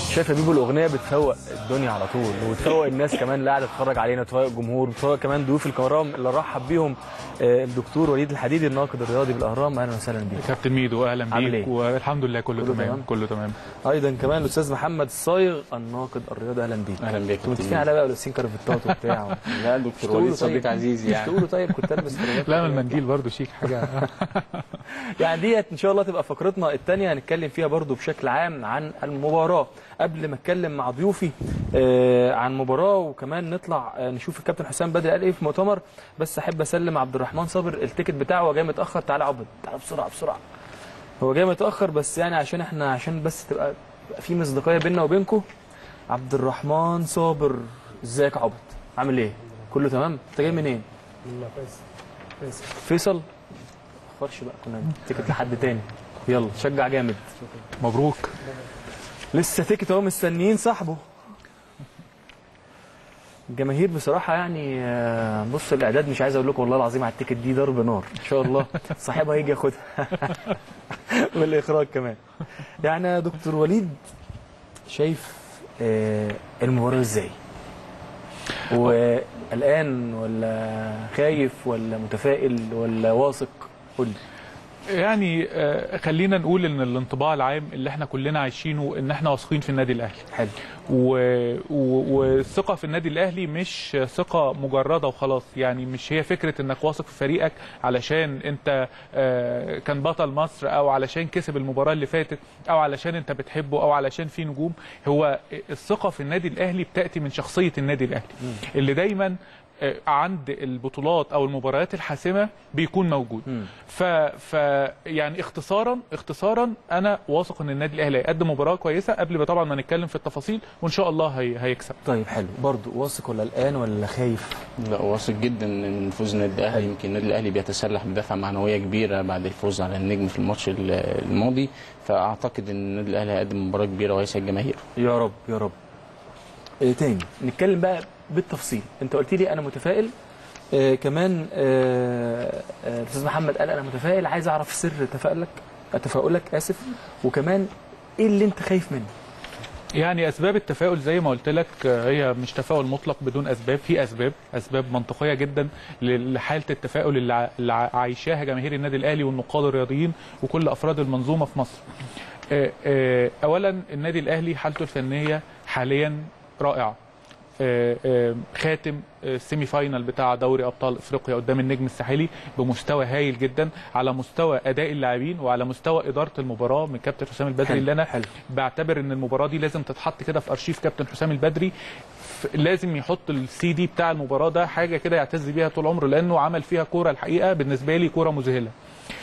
شايف يا بيبو الاغنيه بتفوق الدنيا على طول وتفوق الناس كمان اللي قاعده تتفرج علينا تفوق الجمهور وتفوق كمان ضيوف الكرام اللي رحب بيهم آه، الدكتور وليد الحديدي الناقد الرياضي بالاهرام اهلا وسهلا بيك كابتن ميدو اهلا عامل بيك إيه؟ والحمد لله كله, كله تمام تمام؟ كله تمام ايضا كمان الاستاذ محمد الصايغ الناقد الرياضي اهلا بيك اهلا بيك انتوا متفقين عليا بقى ولابسين كرافتات وبتاع لا مش دكتور تقولوا وليد صديق طيب- عزيز مش يعني تقولوا طيب كنت البس كرافتات لا من المنديل برضو شيك حاجه يعني ديت ان شاء الله تبقى فقرتنا الثانيه هنتكلم فيها برضو بشكل عام عن المباراه قبل ما اتكلم مع ضيوفي آه، عن مباراه وكمان نطلع آه، نشوف الكابتن حسام بدري قال ايه في مؤتمر بس احب اسلم عبد الرحمن صابر التيكت بتاعه هو جاي متاخر تعالى عبد تعالى بسرعه بسرعه هو جاي متاخر بس يعني عشان احنا عشان بس تبقى تبقى في مصداقيه بيننا وبينكم عبد الرحمن صابر ازيك يا عبد عامل ايه كله تمام انت جاي منين فيصل اخبرش بقى كنا تيكت لحد تاني يلا شجع جامد مبروك لسه تيكت اهو مستنيين صاحبه الجماهير بصراحة يعني آه، بص الإعداد مش عايز أقول لكم والله العظيم على التيكت دي ضرب نار إن شاء الله صاحبها هيجي ياخدها والإخراج كمان يعني يا دكتور وليد شايف آه، المباراة إزاي؟ وقلقان ولا خايف ولا متفائل ولا واثق؟ قول لي يعني آه، خلينا نقول ان الانطباع العام اللي احنا كلنا عايشينه ان احنا واثقين في النادي الاهلي حلو و- و- والثقه في النادي الاهلي مش ثقه مجرده وخلاص يعني مش هي فكره انك واثق في فريقك علشان انت آه، كان بطل مصر او علشان كسب المباراه اللي فاتت او علشان انت بتحبه او علشان في نجوم هو الثقه في النادي الاهلي بتاتي من شخصيه النادي الاهلي اللي دايما آه، عند البطولات او المباريات الحاسمه بيكون موجود مم. ف, ف يعني اختصارا اختصارا انا واثق ان النادي الاهلي هيقدم مباراه كويسه قبل ما طبعا ما نتكلم في التفاصيل وان شاء الله هي هيكسب طيب حلو برضه واثق ولا قلقان ولا خايف؟ لا واثق جدا ان فوز النادي الاهلي يمكن النادي الاهلي بيتسلح بدفعه معنويه كبيره بعد الفوز على النجم في الماتش ال- الماضي فاعتقد ان النادي الاهلي هيقدم مباراه كبيره وهيسعد الجماهير يا رب يا رب إيه تاني نتكلم بقى بالتفصيل انت قلت لي انا متفائل آه كمان آه آه، الاستاذ محمد قال انا متفائل عايز اعرف سر تفاؤلك تفاؤلك اسف وكمان ايه اللي انت خايف منه يعني اسباب التفاؤل زي ما قلت لك آه، هي مش تفاؤل مطلق بدون اسباب في اسباب اسباب منطقيه جدا ل- لحاله التفاؤل اللي ع- اللي ع- عايشاها جماهير النادي الاهلي والنقاد الرياضيين وكل افراد المنظومه في مصر آه، آه، اولا النادي الاهلي حالته الفنيه حاليا رائعه آه، آه، خاتم آه، السيمي فاينال بتاع دوري ابطال افريقيا قدام النجم الساحلي بمستوى هايل جدا على مستوى اداء اللاعبين وعلى مستوى اداره المباراه من كابتن حسام البدري حلو، اللي انا حلو. بعتبر ان المباراه دي لازم تتحط كده في ارشيف كابتن حسام البدري ف- لازم يحط السي دي بتاع المباراه ده حاجه كده يعتز بيها طول عمره لانه عمل فيها كوره الحقيقه بالنسبه لي كوره مذهله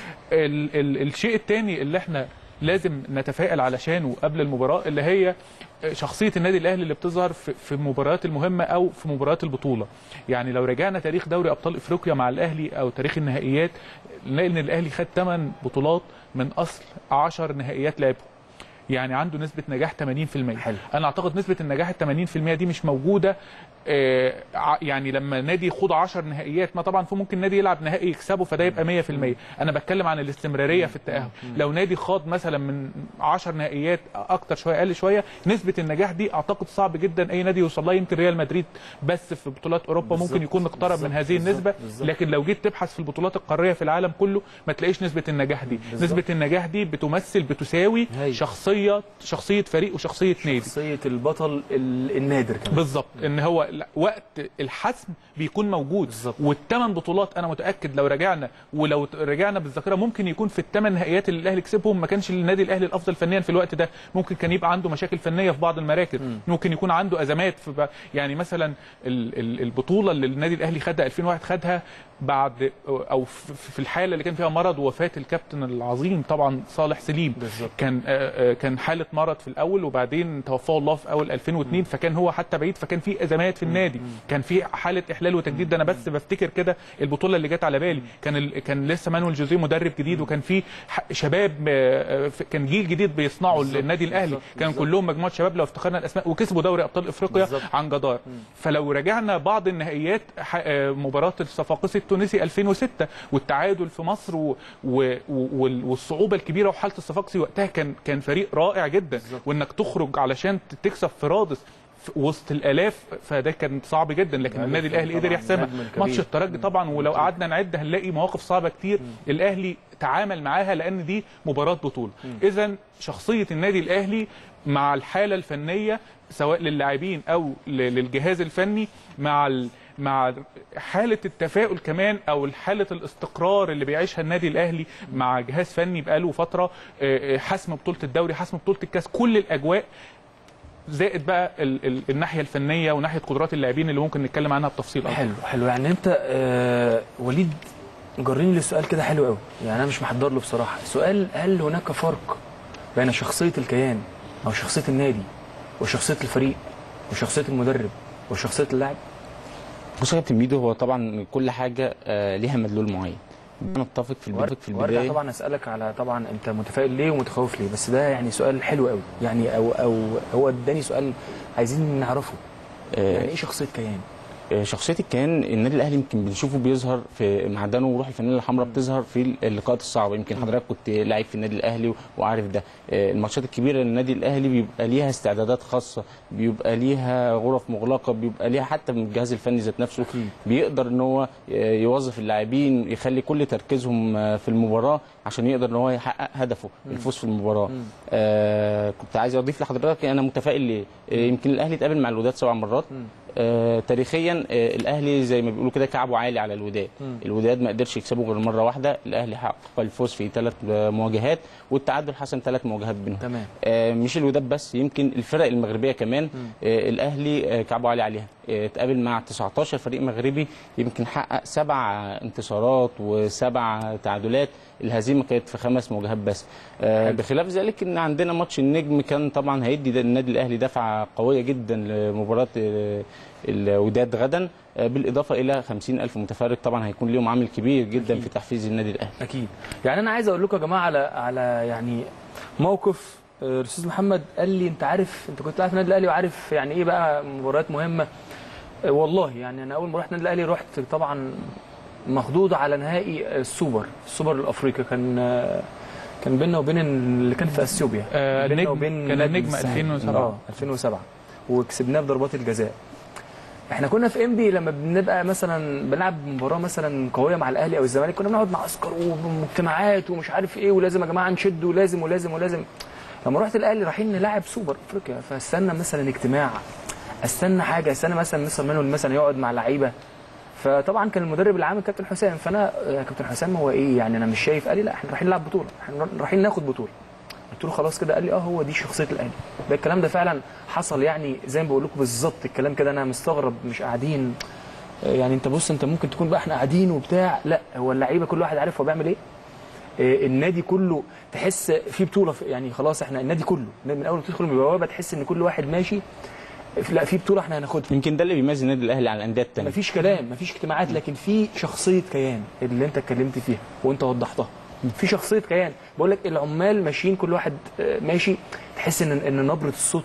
ال ال الشيء الثاني اللي احنا لازم نتفائل علشانه قبل المباراه اللي هي شخصيه النادي الاهلي اللي بتظهر في في المباريات المهمه او في مباريات البطوله يعني لو رجعنا تاريخ دوري ابطال افريقيا مع الاهلي او تاريخ النهائيات نلاقي ان الاهلي خد 8 بطولات من اصل 10 نهائيات لعبهم يعني عنده نسبة نجاح 80% حلو. أنا أعتقد نسبة النجاح ال 80% دي مش موجودة آه، ع- يعني لما نادي يخوض 10 نهائيات ما طبعا في ممكن نادي يلعب نهائي يكسبه فده يبقى 100% أنا بتكلم عن الاستمرارية في التأهل لو نادي خاض مثلا من 10 نهائيات أكتر شوية أقل شوية نسبة النجاح دي أعتقد صعب جدا أي نادي يوصل لها يمكن ريال مدريد بس في بطولات أوروبا بالظبط، ممكن يكون اقترب من بالظبط، هذه بالظبط، النسبة بالظبط. لكن لو جيت تبحث في البطولات القارية في العالم كله ما تلاقيش نسبة النجاح دي بالظبط. نسبة النجاح دي بتمثل بتساوي هاي. شخصية شخصية فريق وشخصية نادي شخصيه البطل ال- النادر كمان بالظبط ان هو لا- وقت الحسم بيكون موجود بالظبط. والثمان بطولات انا متاكد لو رجعنا ولو ت- رجعنا بالذاكره ممكن يكون في الثمان نهائيات اللي الاهلي كسبهم ما كانش النادي الاهلي الافضل فنيا في الوقت ده ممكن كان يبقى عنده مشاكل فنيه في بعض المراكز ممكن يكون عنده ازمات في ب... يعني مثلا ال- ال- البطوله اللي النادي الاهلي خدها 2001 خدها بعد او في في الحاله اللي كان فيها مرض ووفاه الكابتن العظيم طبعا صالح سليم بالظبط. كان آه، آه، كان حاله مرض في الاول وبعدين توفاه الله في اول 2002 فكان هو حتى بعيد فكان في ازمات في النادي كان في حاله احلال وتجديد ده انا بس بفتكر كده البطوله اللي جت على بالي كان ال... كان لسه مانويل جوزيه مدرب جديد وكان في ح- شباب آه، آه، كان جيل جديد بيصنعوا بالظبط، النادي الاهلي بالظبط، كان بالظبط. كلهم مجموعه شباب لو افتكرنا الاسماء وكسبوا دوري ابطال افريقيا بالظبط. عن جدار فلو رجعنا بعض النهائيات ح- آه، مباراه الصفاقسي التونسي 2006 والتعادل في مصر و... و... و... وال- والصعوبه الكبيره وحاله الصفاقسي وقتها كان كان فريق رائع جدا وانك تخرج علشان تكسب في رادس في وسط الالاف فده كان صعب جدا لكن الأهلي النادي الاهلي قدر طبعاً يحسبها نجم الكبير. ماتش الترجي طبعا ولو قعدنا نعد هنلاقي مواقف صعبه كتير الاهلي تعامل معاها لان دي مباراه بطوله اذا شخصيه النادي الاهلي مع الحاله الفنيه سواء للاعبين او ل- للجهاز الفني مع ال... مع حاله التفاؤل كمان او حاله الاستقرار اللي بيعيشها النادي الاهلي مع جهاز فني بقاله فتره آه، آه، حسم بطوله الدوري حسم بطوله الكاس كل الاجواء زائد بقى ال ال الناحيه الفنيه وناحيه قدرات اللاعبين اللي ممكن نتكلم عنها بتفصيل اكتر حلو حلو يعني انت آه وليد جرني للسؤال كده حلو قوي يعني انا مش محضر له بصراحه سؤال هل هناك فرق بين شخصيه الكيان او شخصيه النادي وشخصيه الفريق وشخصيه المدرب وشخصيه اللاعب بص يا كابتن ميدو هو طبعا كل حاجه آه، ليها مدلول معين انا اتفق في البدايه في وارجع البدايه طبعا اسالك على طبعا انت متفائل ليه ومتخوف ليه بس ده يعني سؤال حلو قوي يعني او او هو اداني سؤال عايزين نعرفه آه، يعني ايه شخصيه كيان آه، شخصيه الكيان النادي الاهلي يمكن بنشوفه بيظهر في معدنه وروح الفانيلا الحمراء بتظهر في اللقاءات الصعبه يمكن حضرتك كنت لاعب في النادي الاهلي وعارف ده آه، الماتشات الكبيره للنادي الاهلي بيبقى ليها استعدادات خاصه بيبقى ليها غرف مغلقه بيبقى ليها حتى من الجهاز الفني ذات نفسه أكيد. بيقدر ان هو آه، يوظف اللاعبين يخلي كل تركيزهم آه، في المباراه عشان يقدر ان هو يحقق هدفه الفوز في المباراه آه كنت عايز اضيف لحضرتك انا متفائل ليه آه، يمكن الاهلي اتقابل مع الوداد سبع مرات آه تاريخيا آه الاهلي زي ما بيقولوا كده كعبه عالي على الوداد الوداد ما قدرش يكسبه غير مره واحده الاهلي حقق الفوز في ثلاث مواجهات والتعادل حسم ثلاث مواجهات بينهم تمام آه، مش الوداد بس يمكن الفرق المغربيه كمان آه، الاهلي آه، كعبه عالي عليها آه، اتقابل مع 19 فريق مغربي يمكن حقق سبع انتصارات وسبع تعادلات الهزيمه كانت في خمس مواجهات بس آه، بخلاف ذلك ان عندنا ماتش النجم كان طبعا هيدي ده النادي الاهلي دفعه قويه جدا لمباراه آه، الوداد غدا آه، بالاضافه الى 50 الف متفرج طبعا هيكون ليهم عامل كبير جدا في تحفيز النادي الاهلي اكيد يعني انا عايز اقول لكم يا جماعه على على يعني موقف آه، الاستاذ محمد قال لي انت عارف انت كنت قاعد في النادي الاهلي وعارف يعني ايه بقى مباريات مهمه آه، والله يعني انا اول ما رحت النادي الاهلي رحت طبعا مخضوض على نهائي السوبر السوبر الافريقي كان آه، كان بيننا وبين اللي كان في اثيوبيا آه، بيننا النجم- وبين كان نادي النجم الساحل. 2007. اه 2007 وكسبناه بضربات الجزاء احنا كنا في انبي لما بنبقى مثلا بنلعب مباراه مثلا قويه مع الاهلي او الزمالك كنا بنقعد معسكر ومجتمعات ومش عارف ايه ولازم يا جماعه نشد ولازم ولازم ولازم لما رحت الاهلي رايحين نلعب سوبر افريقيا فاستنى مثلا اجتماع استنى حاجه استنى مثلا مستر مانويل مثلا يقعد مع لعيبه فطبعا كان المدرب العام كابتن حسام فانا يا كابتن حسام هو ايه يعني انا مش شايف قال لي لا احنا رايحين نلعب بطوله احنا رايحين ناخد بطوله قلت له خلاص كده قال لي اه هو دي شخصيه الاهلي ده الكلام ده فعلا حصل يعني زي ما بقول لكم بالظبط الكلام كده انا مستغرب مش قاعدين آه، يعني انت بص انت ممكن تكون بقى احنا قاعدين وبتاع لا هو اللعيبه كل واحد عارف هو بيعمل ايه آه، النادي كله تحس في بطوله في يعني خلاص احنا النادي كله من اول ما تدخل من البوابه تحس ان كل واحد ماشي لا في بطوله احنا هناخدها يمكن ده اللي بيميز النادي الاهلي على الانديه الثانيه مفيش كلام مفيش اجتماعات لكن في شخصيه كيان اللي انت اتكلمت فيها وانت وضحتها في شخصيه كيان بقول لك العمال ماشيين كل واحد آه، ماشي تحس ان ان نبره الصوت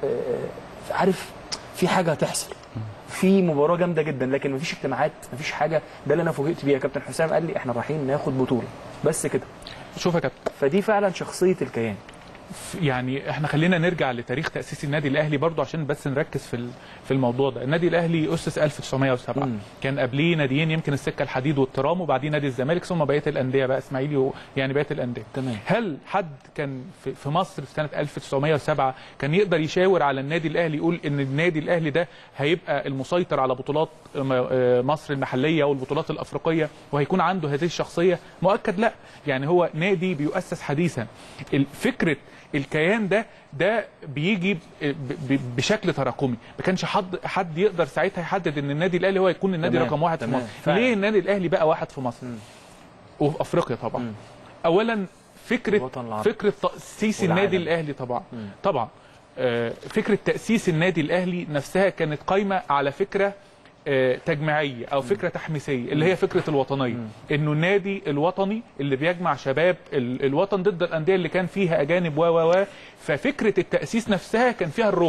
آه، عارف في حاجه هتحصل في مباراه جامده جدا لكن مفيش اجتماعات مفيش حاجه ده اللي انا فوجئت بيها كابتن حسام قال لي احنا رايحين ناخد بطوله بس كده شوف يا كابتن فدي فعلا شخصيه الكيان يعني احنا خلينا نرجع لتاريخ تاسيس النادي الاهلي برضو عشان بس نركز في ال- في الموضوع ده النادي الاهلي اسس 1907 مم. كان قبليه ناديين يمكن السكه الحديد والترام وبعدين نادي الزمالك ثم بقيه الانديه بقى اسماعيلي و- يعني بقيه الانديه تمام. هل حد كان في في مصر في سنه 1907 كان يقدر يشاور على النادي الاهلي يقول ان النادي الاهلي ده هيبقى المسيطر على بطولات م- آه مصر المحليه والبطولات الافريقيه وهيكون عنده هذه الشخصيه مؤكد لا يعني هو نادي بيؤسس حديثا ال- فكره الكيان ده ده بيجي ب- ب- بشكل تراكمي ما كانش حد حد يقدر ساعتها يحدد ان النادي الاهلي هو يكون النادي تمام، رقم واحد في تمام، مصر فعلا. ليه النادي الاهلي بقى واحد في مصر مم. وفي افريقيا طبعا مم. اولا فكره الوطن العربي. فكره تاسيس والعالم. النادي الاهلي طبعا مم. طبعا آه، فكره تاسيس النادي الاهلي نفسها كانت قايمه على فكره آه، تجميعيه او فكره تحميسيه اللي هي فكره الوطنيه انه النادي الوطني اللي بيجمع شباب ال- الوطن ضد الانديه اللي كان فيها اجانب و و و ففكره التاسيس نفسها كان فيها الروح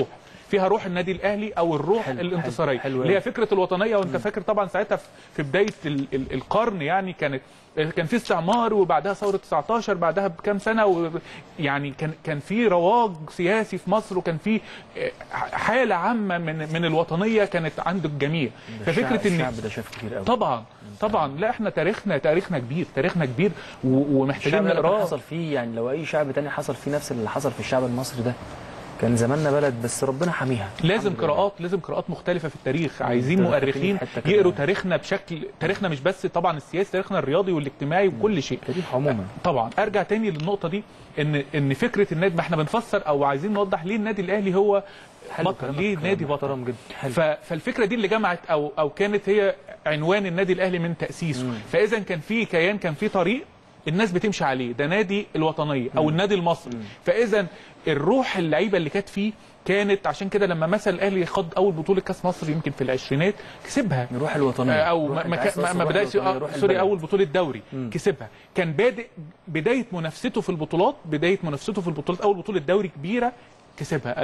فيها روح النادي الاهلي او الروح حلو، الانتصاريه حلو، حلو اللي هي أوي. فكره الوطنيه وانت فاكر طبعا ساعتها في- في بدايه ال ال القرن يعني كانت كان في استعمار وبعدها ثوره 19 بعدها بكام سنه و يعني كان كان في رواج سياسي في مصر وكان في آه، حاله عامه من من الوطنيه كانت عند الجميع ففكره ان الشعب ده شاف كتير قوي طبعا طبعا لا احنا تاريخنا تاريخنا كبير تاريخنا كبير و- ومحتاجين الشعب ده لو كان نقراه حصل فيه يعني لو اي شعب تاني حصل فيه نفس اللي حصل في الشعب المصري ده كان زماننا بلد بس ربنا حاميها لازم الحمد لله. قراءات لازم قراءات مختلفه في التاريخ عايزين أنت دخلتني مؤرخين في حتة كده. يقروا تاريخنا بشكل تاريخنا مش بس طبعا السياسي تاريخنا الرياضي والاجتماعي وكل شيء تاريخ عموما طبعا ارجع تاني للنقطه دي ان ان فكره النادي ما احنا بنفسر او عايزين نوضح ليه النادي الاهلي هو حلو بطل كلامك، ليه نادي بطل محترم جدا حلو ف- فالفكره دي اللي جمعت او او كانت هي عنوان النادي الاهلي من تاسيسه فاذا كان في كيان كان في طريق الناس بتمشي عليه ده نادي الوطنيه او النادي المصري فاذا الروح اللعيبه اللي كانت فيه كانت عشان كده لما مثلا الاهلي خد اول بطوله كاس مصر يمكن في العشرينات كسبها نروح الوطنيه آه، او روح- ما, أنت ما, عايز كان- ما, توصل ما روح بداش الوطنية، آه، روح سوري البلد. اول بطوله دوري مم. كسبها كان بادئ بدايه منافسته في البطولات بدايه منافسته في البطولات اول بطوله دوري كبيره كسبها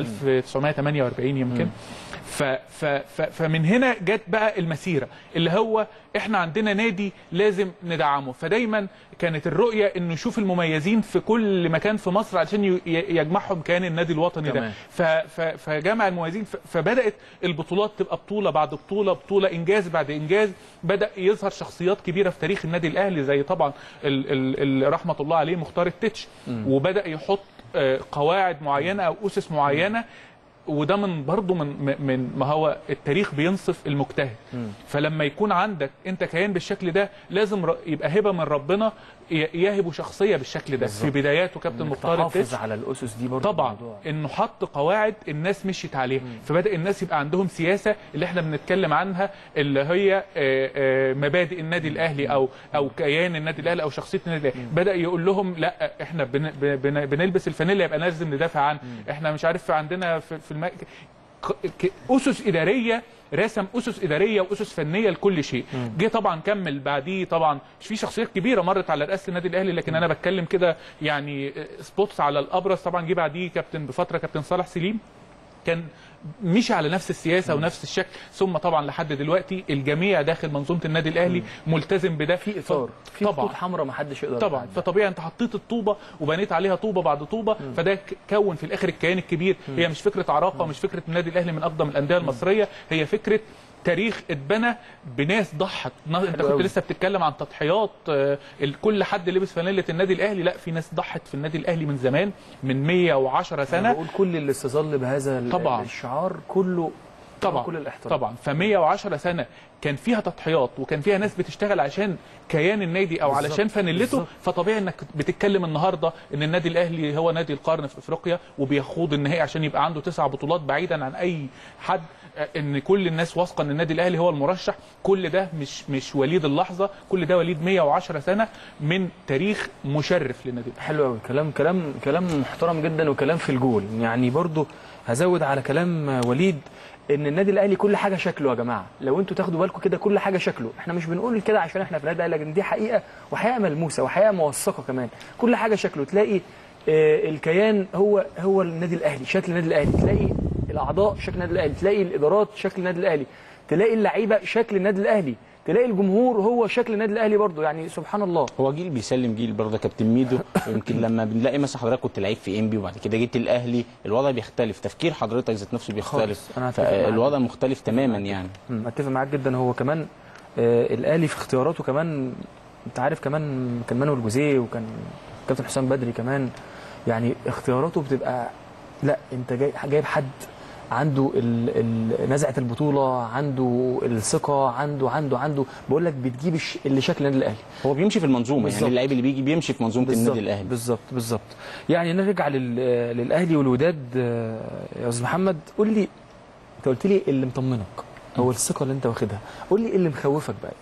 1948 يمكن ف ف ف فمن هنا جت بقى المسيره اللي هو احنا عندنا نادي لازم ندعمه فدايما كانت الرؤيه انه نشوف المميزين في كل مكان في مصر علشان ي- ي- يجمعهم كيان النادي الوطني ده تمام. ف ف فجمع المميزين ف- فبدات البطولات تبقى بطوله بعد بطوله بطوله انجاز بعد انجاز بدا يظهر شخصيات كبيره في تاريخ النادي الاهلي زي طبعا ال ال ال رحمه الله عليه مختار التتش وبدا يحط آه، قواعد معينه او اسس معينه وده من برضه من من ما هو التاريخ بينصف المجتهد فلما يكون عندك انت كيان بالشكل ده لازم ر- يبقى هبه من ربنا ي- يهب شخصيه بالشكل ده في بداياته كابتن إنك مختار تحافظ التتش على الاسس دي برضه طبعا الموضوع. انه حط قواعد الناس مشيت عليها فبدا الناس يبقى عندهم سياسه اللي احنا بنتكلم عنها اللي هي آه، آه، مبادئ النادي الاهلي او او كيان النادي الاهلي او شخصيه النادي الاهلي بدا يقول لهم لا احنا بن بن بنلبس الفانيلا يبقى لازم ندافع عنه احنا مش عارف عندنا في, في الم... ك- ك- اسس اداريه رسم اسس اداريه واسس فنيه لكل شيء جه طبعا كمل بعديه طبعا في شخصيات كبيره مرت على رئاسه النادي الاهلي لكن انا بتكلم كده يعني سبوتس على الابرز طبعا جه بعديه كابتن بفتره كابتن صالح سليم كان مشي على نفس السياسه ونفس الشكل ثم طبعا لحد دلوقتي الجميع داخل منظومه النادي الاهلي ملتزم بده في اطار في طبعا خطوط حمراء ما حدش يقدر طبعا يعدي. فطبيعي انت حطيت الطوبه وبنيت عليها طوبه بعد طوبه فده ك- كون في الاخر الكيان الكبير هي مش فكره عراقه مش فكره النادي الاهلي من اقدم الانديه المصريه هي فكره تاريخ اتبنى بناس ضحت نا- انت كنت أوي. لسه بتتكلم عن تضحيات آه، ال- كل حد لبس فانيله النادي الاهلي لا في ناس ضحت في النادي الاهلي من زمان من 110 انا سنه بقول كل اللي استظل بهذا ال- طبعاً. الشعار كله طبعا كل الاحترام طبعا ف 110 سنه كان فيها تضحيات وكان فيها ناس بتشتغل عشان كيان النادي او بالظبط، علشان فانيلته بالظبط. فطبيعي انك بتتكلم النهارده ان النادي الاهلي هو نادي القرن في افريقيا وبيخوض النهائي عشان يبقى عنده تسع بطولات بعيدا عن اي حد آه، ان كل الناس واثقه ان النادي الاهلي هو المرشح كل ده مش مش وليد اللحظه كل ده وليد 110 سنه من تاريخ مشرف للنادي الأهلي. حلو قوي كلام كلام كلام محترم جدا وكلام في الجول يعني برضو هزود على كلام وليد ان النادي الاهلي كل حاجه شكله يا جماعه لو انتوا تاخدوا بالكم كده كل حاجه شكله احنا مش بنقول كده عشان احنا في النادي الاهلي لكن دي حقيقه وحقيقه ملموسه وحقيقه موثقه كمان كل حاجه شكله تلاقي آه، الكيان هو هو النادي الاهلي شكل النادي الاهلي تلاقي الاعضاء شكل النادي الاهلي تلاقي الادارات شكل النادي الاهلي تلاقي اللعيبه شكل النادي الاهلي تلاقي الجمهور هو شكل النادي الاهلي برضه يعني سبحان الله هو جيل بيسلم جيل برضه كابتن ميدو يمكن لما بنلاقي مثلا حضرتك كنت لعيب في انبي وبعد كده جيت الاهلي الوضع بيختلف تفكير حضرتك ذات نفسه بيختلف خالص. أنا أتفق معاك. فالوضع مختلف تماما يعني مم، اتفق معاك جدا هو كمان آه الاهلي في اختياراته كمان انت عارف كمان كان مانويل جوزيه وكان كابتن حسام بدري كمان يعني اختياراته بتبقى لا انت جاي جايب حد عنده ال ال نزعه البطوله عنده الثقه عنده عنده عنده بقول لك بتجيب الش- اللي شكل النادي الاهلي هو بيمشي في المنظومه بالظبط. يعني اللعيب اللي بيجي بيمشي في منظومه بالظبط، النادي الاهلي بالظبط بالظبط يعني نرجع لل للاهلي والوداد آه، يا استاذ محمد قول لي انت قلت لي اللي مطمنك او الثقه اللي انت واخدها قول لي ايه اللي مخوفك بقى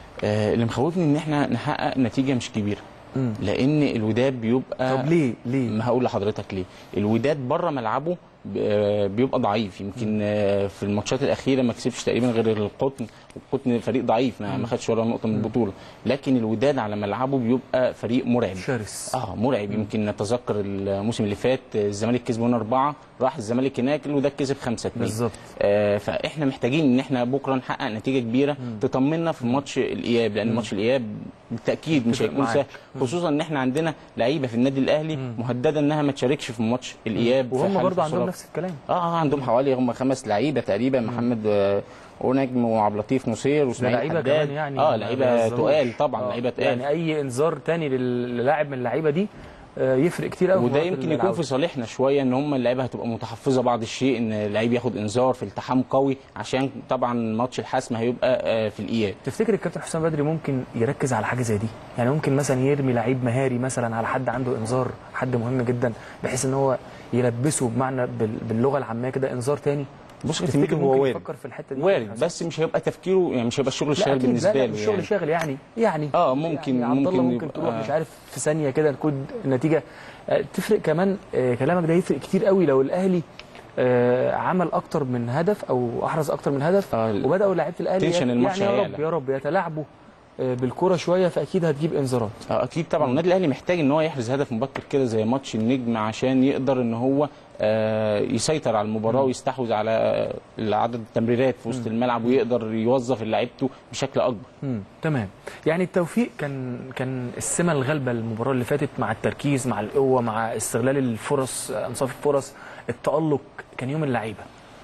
آه اللي مخوفني ان احنا نحقق نتيجه مش كبيره مم. لان الوداد بيبقى طب ليه ليه ما هقول لحضرتك ليه الوداد بره ملعبه ب- بيبقى ضعيف يمكن آه، في الماتشات الاخيره ما كسبش تقريبا غير القطن والقطن فريق ضعيف ما ما خدش ولا نقطه من البطوله لكن الوداد على ملعبه بيبقى فريق مرعب شرس اه مرعب يمكن نتذكر الموسم اللي فات آه، الزمالك كسب هنا اربعه راح الزمالك هناك الوداد كسب خمسه اتنين بالظبط آه، فاحنا محتاجين ان احنا بكره نحقق نتيجه كبيره تطمنا في ماتش الاياب لان ماتش الاياب بالتاكيد مش اتفق هيكون معاك. سهل خصوصا ان احنا عندنا لعيبه في النادي الاهلي مهدده انها ما تشاركش في ماتش الاياب في وهم حالة برضه عندهم الصراف. نفس الكلام اه اه عندهم حوالي هم خمس لعيبه تقريبا محمد آه، ونجم وعبد اللطيف نصير ده واسماعيل لعيبه حداد. كمان يعني اه ما لعيبه بيهزروش. تقال طبعا آه، لعيبه تقال يعني اي انذار تاني لل- للاعب من اللعيبه دي آه، يفرق كتير قوي وده يمكن يكون في صالحنا شويه ان هم اللعيبه هتبقى متحفظه بعض الشيء ان اللعيب ياخد انذار في التحام قوي عشان طبعا ماتش الحسم هيبقى آه، في الاياب تفتكر الكابتن حسام بدري ممكن يركز على حاجه زي دي يعني ممكن مثلا يرمي لعيب مهاري مثلا على حد عنده انذار حد مهم جدا بحيث ان هو يلبسه بمعنى بال- باللغه العاميه كده انذار تاني بص يا تفتكر كابتن هو ممكن وارد يفكر في الحته دي وارد بس مش هيبقى تفكيره يعني مش هيبقى الشغل لا الشاغل أكيد، بالنسبه لا لا له مش شغل يعني. شاغل يعني يعني اه ممكن يعني عبد الله ممكن ممكن يبقى- تروح مش عارف في ثانيه كده نكون النتيجه آه، تفرق كمان آه، كلامك ده يفرق كتير قوي لو الاهلي آه، عمل اكتر من هدف او احرز اكتر من هدف آه، وبداوا لعيبه الاهلي تنشن الماتش يعني يا رب هيعلى. يا رب يتلاعبوا آه، بالكره شويه فاكيد هتجيب انذارات آه، اكيد طبعا والنادي الاهلي محتاج ان هو يحرز هدف مبكر كده زي ماتش النجم عشان يقدر ان هو آه، يسيطر على المباراه ويستحوذ على آه، عدد التمريرات في وسط الملعب ويقدر يوظف لعيبته بشكل اكبر مم. تمام يعني التوفيق كان كان السمه الغالبه المباراه اللي فاتت مع التركيز مع القوه مع استغلال الفرص آه، انصاف الفرص التالق كان يوم اللعيبه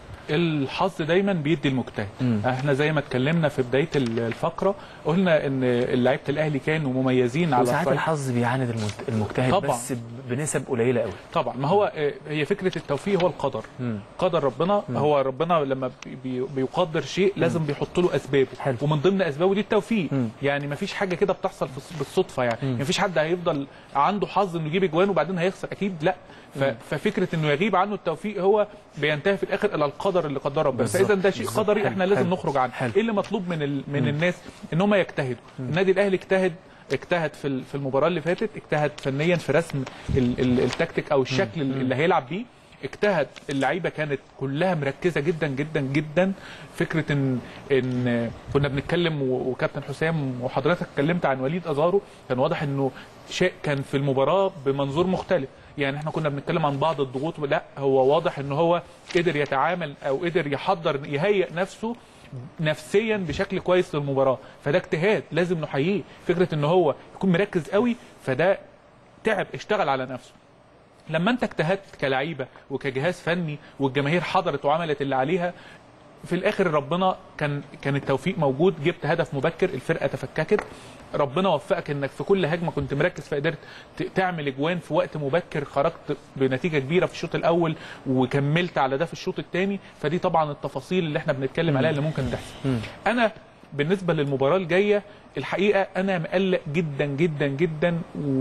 الحظ دايما بيدي المجتهد مم. احنا زي ما اتكلمنا في بدايه الفقره قلنا ان لعيبه الاهلي كانوا مميزين على وساعات الصعيد الحظ بيعاند المجت- المجتهد طبعاً. بس بنسب قليله قوي طبعا ما هو آه، هي فكره التوفيق هو القدر مم. قدر ربنا هو ربنا لما بي- بي- بيقدر شيء لازم بيحط له اسبابه حلو. ومن ضمن اسبابه دي التوفيق مم. يعني ما فيش حاجه كده بتحصل في الص- بالصدفه يعني مم. ما فيش حد هيفضل عنده حظ انه يجيب اجوان وبعدين هيخسر اكيد لا ف- ففكره انه يغيب عنه التوفيق هو بينتهي في الاخر الى القدر اللي قدره ربنا بالظبط. فاذا ده شيء بالظبط. قدري حلو. احنا لازم حلو. نخرج عنه حلو. ايه اللي مطلوب من ال... من الناس ان هم يجتهدوا النادي الاهلي اجتهد اجتهد في ال- في المباراه اللي فاتت اجتهد فنيا في رسم ال- ال- التكتيك او الشكل اللي هيلعب بيه اجتهد اللعيبه كانت كلها مركزه جدا جدا جدا فكره ان ان كنا بنتكلم و- وكابتن حسام وحضرتك اتكلمت عن وليد ازارو كان واضح انه شيء كان في المباراه بمنظور مختلف يعني احنا كنا بنتكلم عن بعض الضغوط لا هو واضح ان هو قدر يتعامل او قدر يحضر يهيئ نفسه نفسيا بشكل كويس للمباراه فده اجتهاد لازم نحييه فكره ان هو يكون مركز قوي فده تعب اشتغل على نفسه لما انت اجتهدت كلعيبه وكجهاز فني والجماهير حضرت وعملت اللي عليها في الاخر ربنا كان كان التوفيق موجود جبت هدف مبكر الفرقه تفككت ربنا وفقك انك في كل هجمه كنت مركز فقدرت ت- تعمل اجوان في وقت مبكر خرجت بنتيجه كبيره في الشوط الاول وكملت على ده في الشوط الثاني فدي طبعا التفاصيل اللي احنا بنتكلم عليها اللي ممكن تحصل انا بالنسبه للمباراه الجايه الحقيقه انا مقلق جدا جدا جدا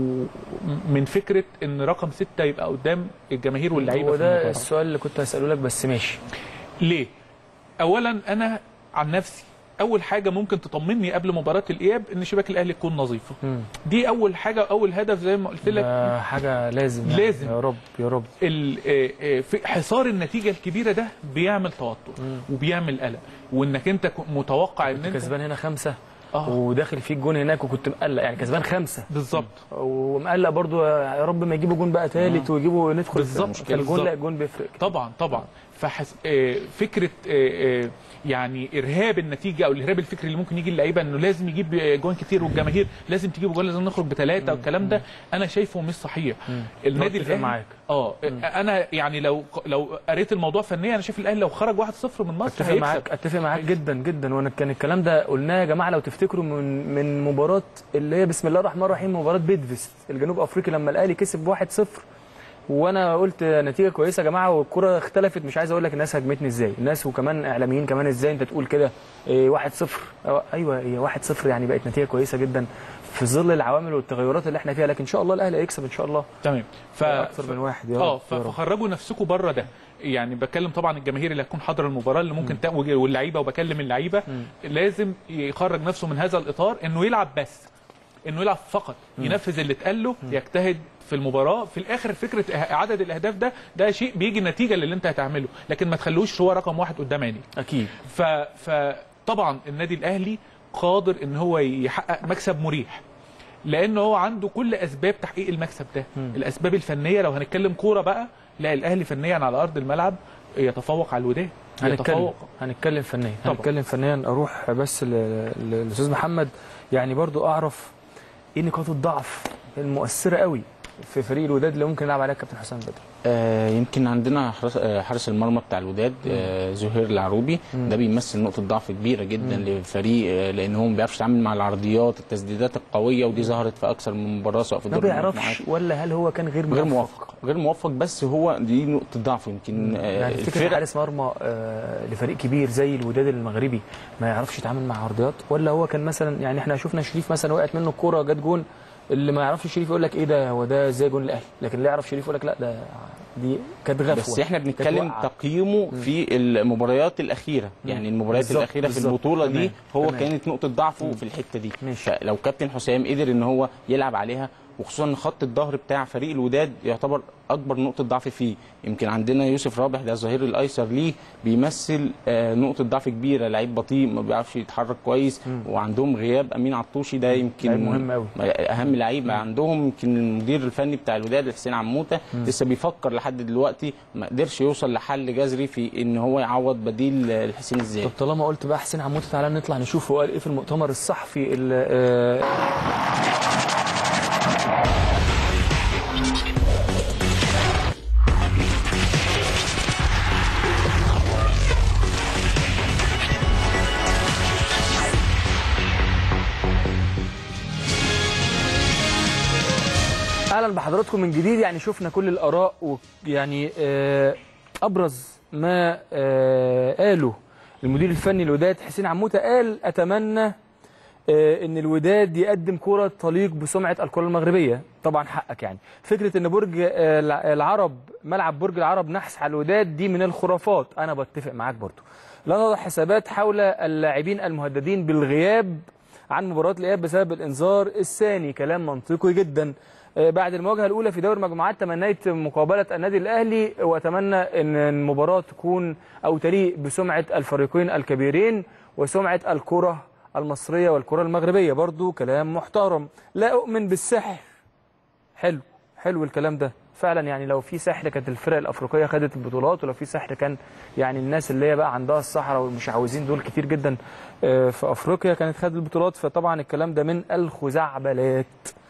ومن فكره ان رقم ستة يبقى قدام الجماهير واللعيبه في وده المباراه السؤال اللي كنت هساله لك بس ماشي ليه؟ اولا انا عن نفسي اول حاجه ممكن تطمني قبل مباراه الاياب ان شباك الاهلي تكون نظيفه مم. دي اول حاجه اول هدف زي ما قلت لك ده حاجه لازم يعني. لازم. يا رب يا رب ال- آه، آه، في حصار النتيجه الكبيره ده بيعمل توتر وبيعمل قلق وانك انت ك- متوقع ان كنت انت كسبان هنا خمسه اه وداخل فيك جون هناك وكنت مقلق يعني كسبان خمسه بالظبط ومقلق برضو يا رب ما يجيبوا جون بقى ثالث ويجيبوا ندخل بالظبط، فالجون بالظبط. لا الجون بيفرق طبعا طبعا فحس... آه، فكره آه، آه، يعني ارهاب النتيجه او الارهاب الفكري اللي ممكن يجي اللعيبه انه لازم يجيب جوان كتير والجماهير لازم تجيب جوان لازم نخرج بثلاثه والكلام ده انا شايفه مش صحيح النادي أتفق الاهلي معاك. اه انا يعني لو لو قريت الموضوع فنيا انا شايف الاهلي لو خرج 1-0 من مصر اتفق هيكسب معاك اتفق معاك جدا جدا وانا كان الكلام ده قلناه يا جماعه لو تفتكروا من من مباراه اللي هي بسم الله الرحمن الرحيم مباراه بيدفست الجنوب افريقي لما الاهلي كسب 1-0 وانا قلت نتيجه كويسه يا جماعه والكره اختلفت مش عايز اقول لك الناس هجمتني ازاي الناس وكمان اعلاميين كمان ازاي انت تقول كده إيه 1-0 أو- ايوه هي 1-0 يعني بقت نتيجه كويسه جدا في ظل العوامل والتغيرات اللي احنا فيها لكن ان شاء الله الاهلي هيكسب ان شاء الله تمام ف... اكثر من واحد يا اه رب ف- يا رب. فخرجوا نفسكم بره ده يعني بكلم طبعا الجماهير اللي هتكون حاضره المباراه اللي ممكن تا... واللعيبه وبكلم اللعيبه لازم يخرج نفسه من هذا الاطار انه يلعب بس انه يلعب فقط ينفذ اللي اتقال له يجتهد في المباراه في الاخر فكره إه- عدد الاهداف ده ده شيء بيجي نتيجه للي انت هتعمله لكن ما تخلوش هو رقم واحد قدام عينيك اكيد ف فطبعا النادي الاهلي قادر ان هو يحقق مكسب مريح لان هو عنده كل اسباب تحقيق المكسب ده مم. الاسباب الفنيه لو هنتكلم كوره بقى لا الاهلي فنيا على ارض الملعب يتفوق على الوداد هنتكلم يتفوق هنتكلم فنيا طبعا. هنتكلم فنيا اروح بس ل- ل- للاستاذ محمد يعني برضو اعرف ايه نقاط الضعف المؤثره قوي في فريق الوداد اللي ممكن يلعب عليها كابتن حسام بدري آه يمكن عندنا حرس, آه حارس المرمى بتاع الوداد آه زهير العروبي مم. ده بيمثل نقطه ضعف كبيره جدا للفريق آه لان هو ما بيعرفش يتعامل مع العرضيات التسديدات القويه ودي ظهرت في اكثر من مباراه سواء في ما الدوري بيعرفش ولا هل هو كان غير غير موفق موفق غير موفق بس هو دي نقطه ضعف يمكن آه يعني تفتكر الفرق حارس مرمى آه، لفريق كبير زي الوداد المغربي ما يعرفش يتعامل مع عرضيات ولا هو كان مثلا يعني احنا شفنا شريف مثلا وقعت منه الكوره جت جون اللي ما يعرفش شريف يقول لك ايه ده هو ده ازاي جون الاهلي لكن اللي يعرف شريف يقول لك لا ده دي كانت غفوه بس احنا كانت بنتكلم وقعة. تقييمه في المباريات الاخيره يعني المباريات بالظبط، الاخيره في بالظبط. البطوله دي تمام، هو تمام. كانت نقطه ضعفه في الحته دي ماشي. فلو كابتن حسام قدر ان هو يلعب عليها وخصوصا ان خط الظهر بتاع فريق الوداد يعتبر اكبر نقطه ضعف فيه يمكن عندنا يوسف رابح ده الظهير الايسر ليه بيمثل آه، نقطه ضعف كبيره لعيب بطيء ما بيعرفش يتحرك كويس وعندهم غياب امين عطوشي ده يمكن لعيب مهم أوي. اهم لعيب عندهم يمكن المدير الفني بتاع الوداد حسين عموته لسه بيفكر لحد دلوقتي ما قدرش يوصل لحل جذري في ان هو يعوض بديل الحسين الزاهد طب طالما قلت بقى حسين عموته تعالى نطلع نشوف هو قال ايه في المؤتمر الصحفي اللي آه، اهلا بحضراتكم من جديد يعني شفنا كل الاراء ويعني آه، ابرز ما آه، قاله المدير الفني الوداد حسين عموته قال اتمنى آه، ان الوداد يقدم كره تليق بسمعه الكره المغربيه طبعا حقك يعني فكره ان برج آه، الع- العرب ملعب برج العرب نحس على الوداد دي من الخرافات انا بتفق معاك برضو لا نضع حسابات حول اللاعبين المهددين بالغياب عن مباراه الاياب بسبب الانذار الثاني كلام منطقي جدا آه، بعد المواجهه الاولى في دوري المجموعات تمنيت مقابله النادي الاهلي واتمنى ان المباراه تكون او تليق بسمعه الفريقين الكبيرين وسمعه الكره المصريه والكره المغربيه برضو كلام محترم لا اؤمن بالسحر حلو حلو الكلام ده فعلا يعني لو في سحر كانت الفرق الافريقيه خدت البطولات ولو في سحر كان يعني الناس اللي هي بقى عندها الصحراء والمشعوذين دول كتير جدا آه، في افريقيا كانت خدت البطولات فطبعا الكلام ده من الخزعبلات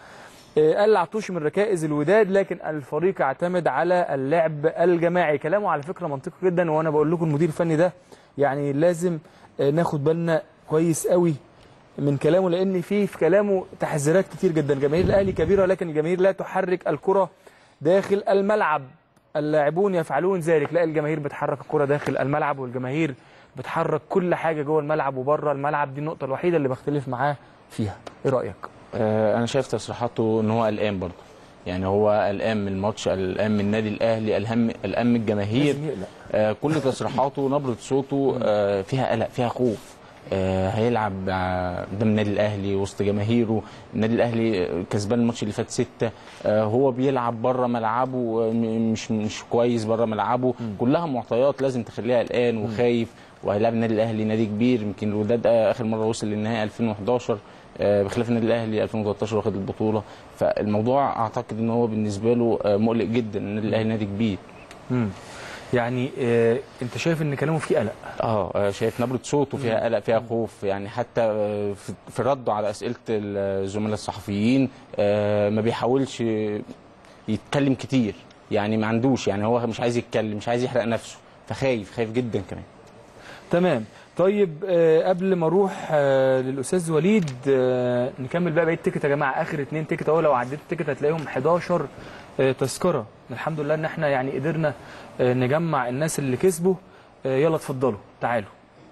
آه، قال العطوش من ركائز الوداد لكن الفريق يعتمد على اللعب الجماعي كلامه على فكره منطقي جدا وانا بقول لكم المدير الفني ده يعني لازم آه، ناخد بالنا كويس قوي من كلامه لان في في كلامه تحذيرات كتير جدا جماهير الاهلي كبيره لكن الجماهير لا تحرك الكره داخل الملعب اللاعبون يفعلون ذلك لا الجماهير بتحرك الكره داخل الملعب والجماهير بتحرك كل حاجه جوه الملعب وبره الملعب دي النقطه الوحيده اللي بختلف معاه فيها ايه رايك آه، انا شايف تصريحاته ان هو قلقان برضه يعني هو قلقان من الماتش قلقان من النادي الاهلي قلقان قلقان من الجماهير لازم يقلق. آه، كل تصريحاته نبره صوته آه، فيها قلق فيها خوف آه، هيلعب آه، قدام النادي الاهلي وسط جماهيره النادي الاهلي كسبان الماتش اللي فات ستة آه، هو بيلعب بره ملعبه آه، م- مش مش كويس بره ملعبه كلها معطيات لازم تخليها قلقان وخايف وهيلاعب النادي الاهلي نادي كبير يمكن الوداد آه، اخر مره وصل للنهائي 2011 آه، بخلاف النادي الاهلي 2013 واخد البطوله فالموضوع اعتقد ان هو بالنسبه له آه، مقلق جدا النادي الاهلي نادي كبير مم. يعني آه انت شايف ان كلامه فيه قلق اه آه، شايف نبره صوته فيها قلق فيها خوف يعني حتى آه، في- في رده على اسئله الزملاء الصحفيين آه، ما بيحاولش يتكلم كتير يعني ما عندوش يعني هو مش عايز يتكلم مش عايز يحرق نفسه فخايف خايف جدا كمان تمام طيب آه قبل ما اروح آه للاستاذ وليد آه نكمل بقى بقيه التيكت يا جماعه اخر اتنين تيكت اهو لو عديت التيكت هتلاقيهم 11 آه تذكره الحمد لله ان احنا يعني قدرنا آه نجمع الناس اللي كسبوا آه يلا اتفضلوا تعالوا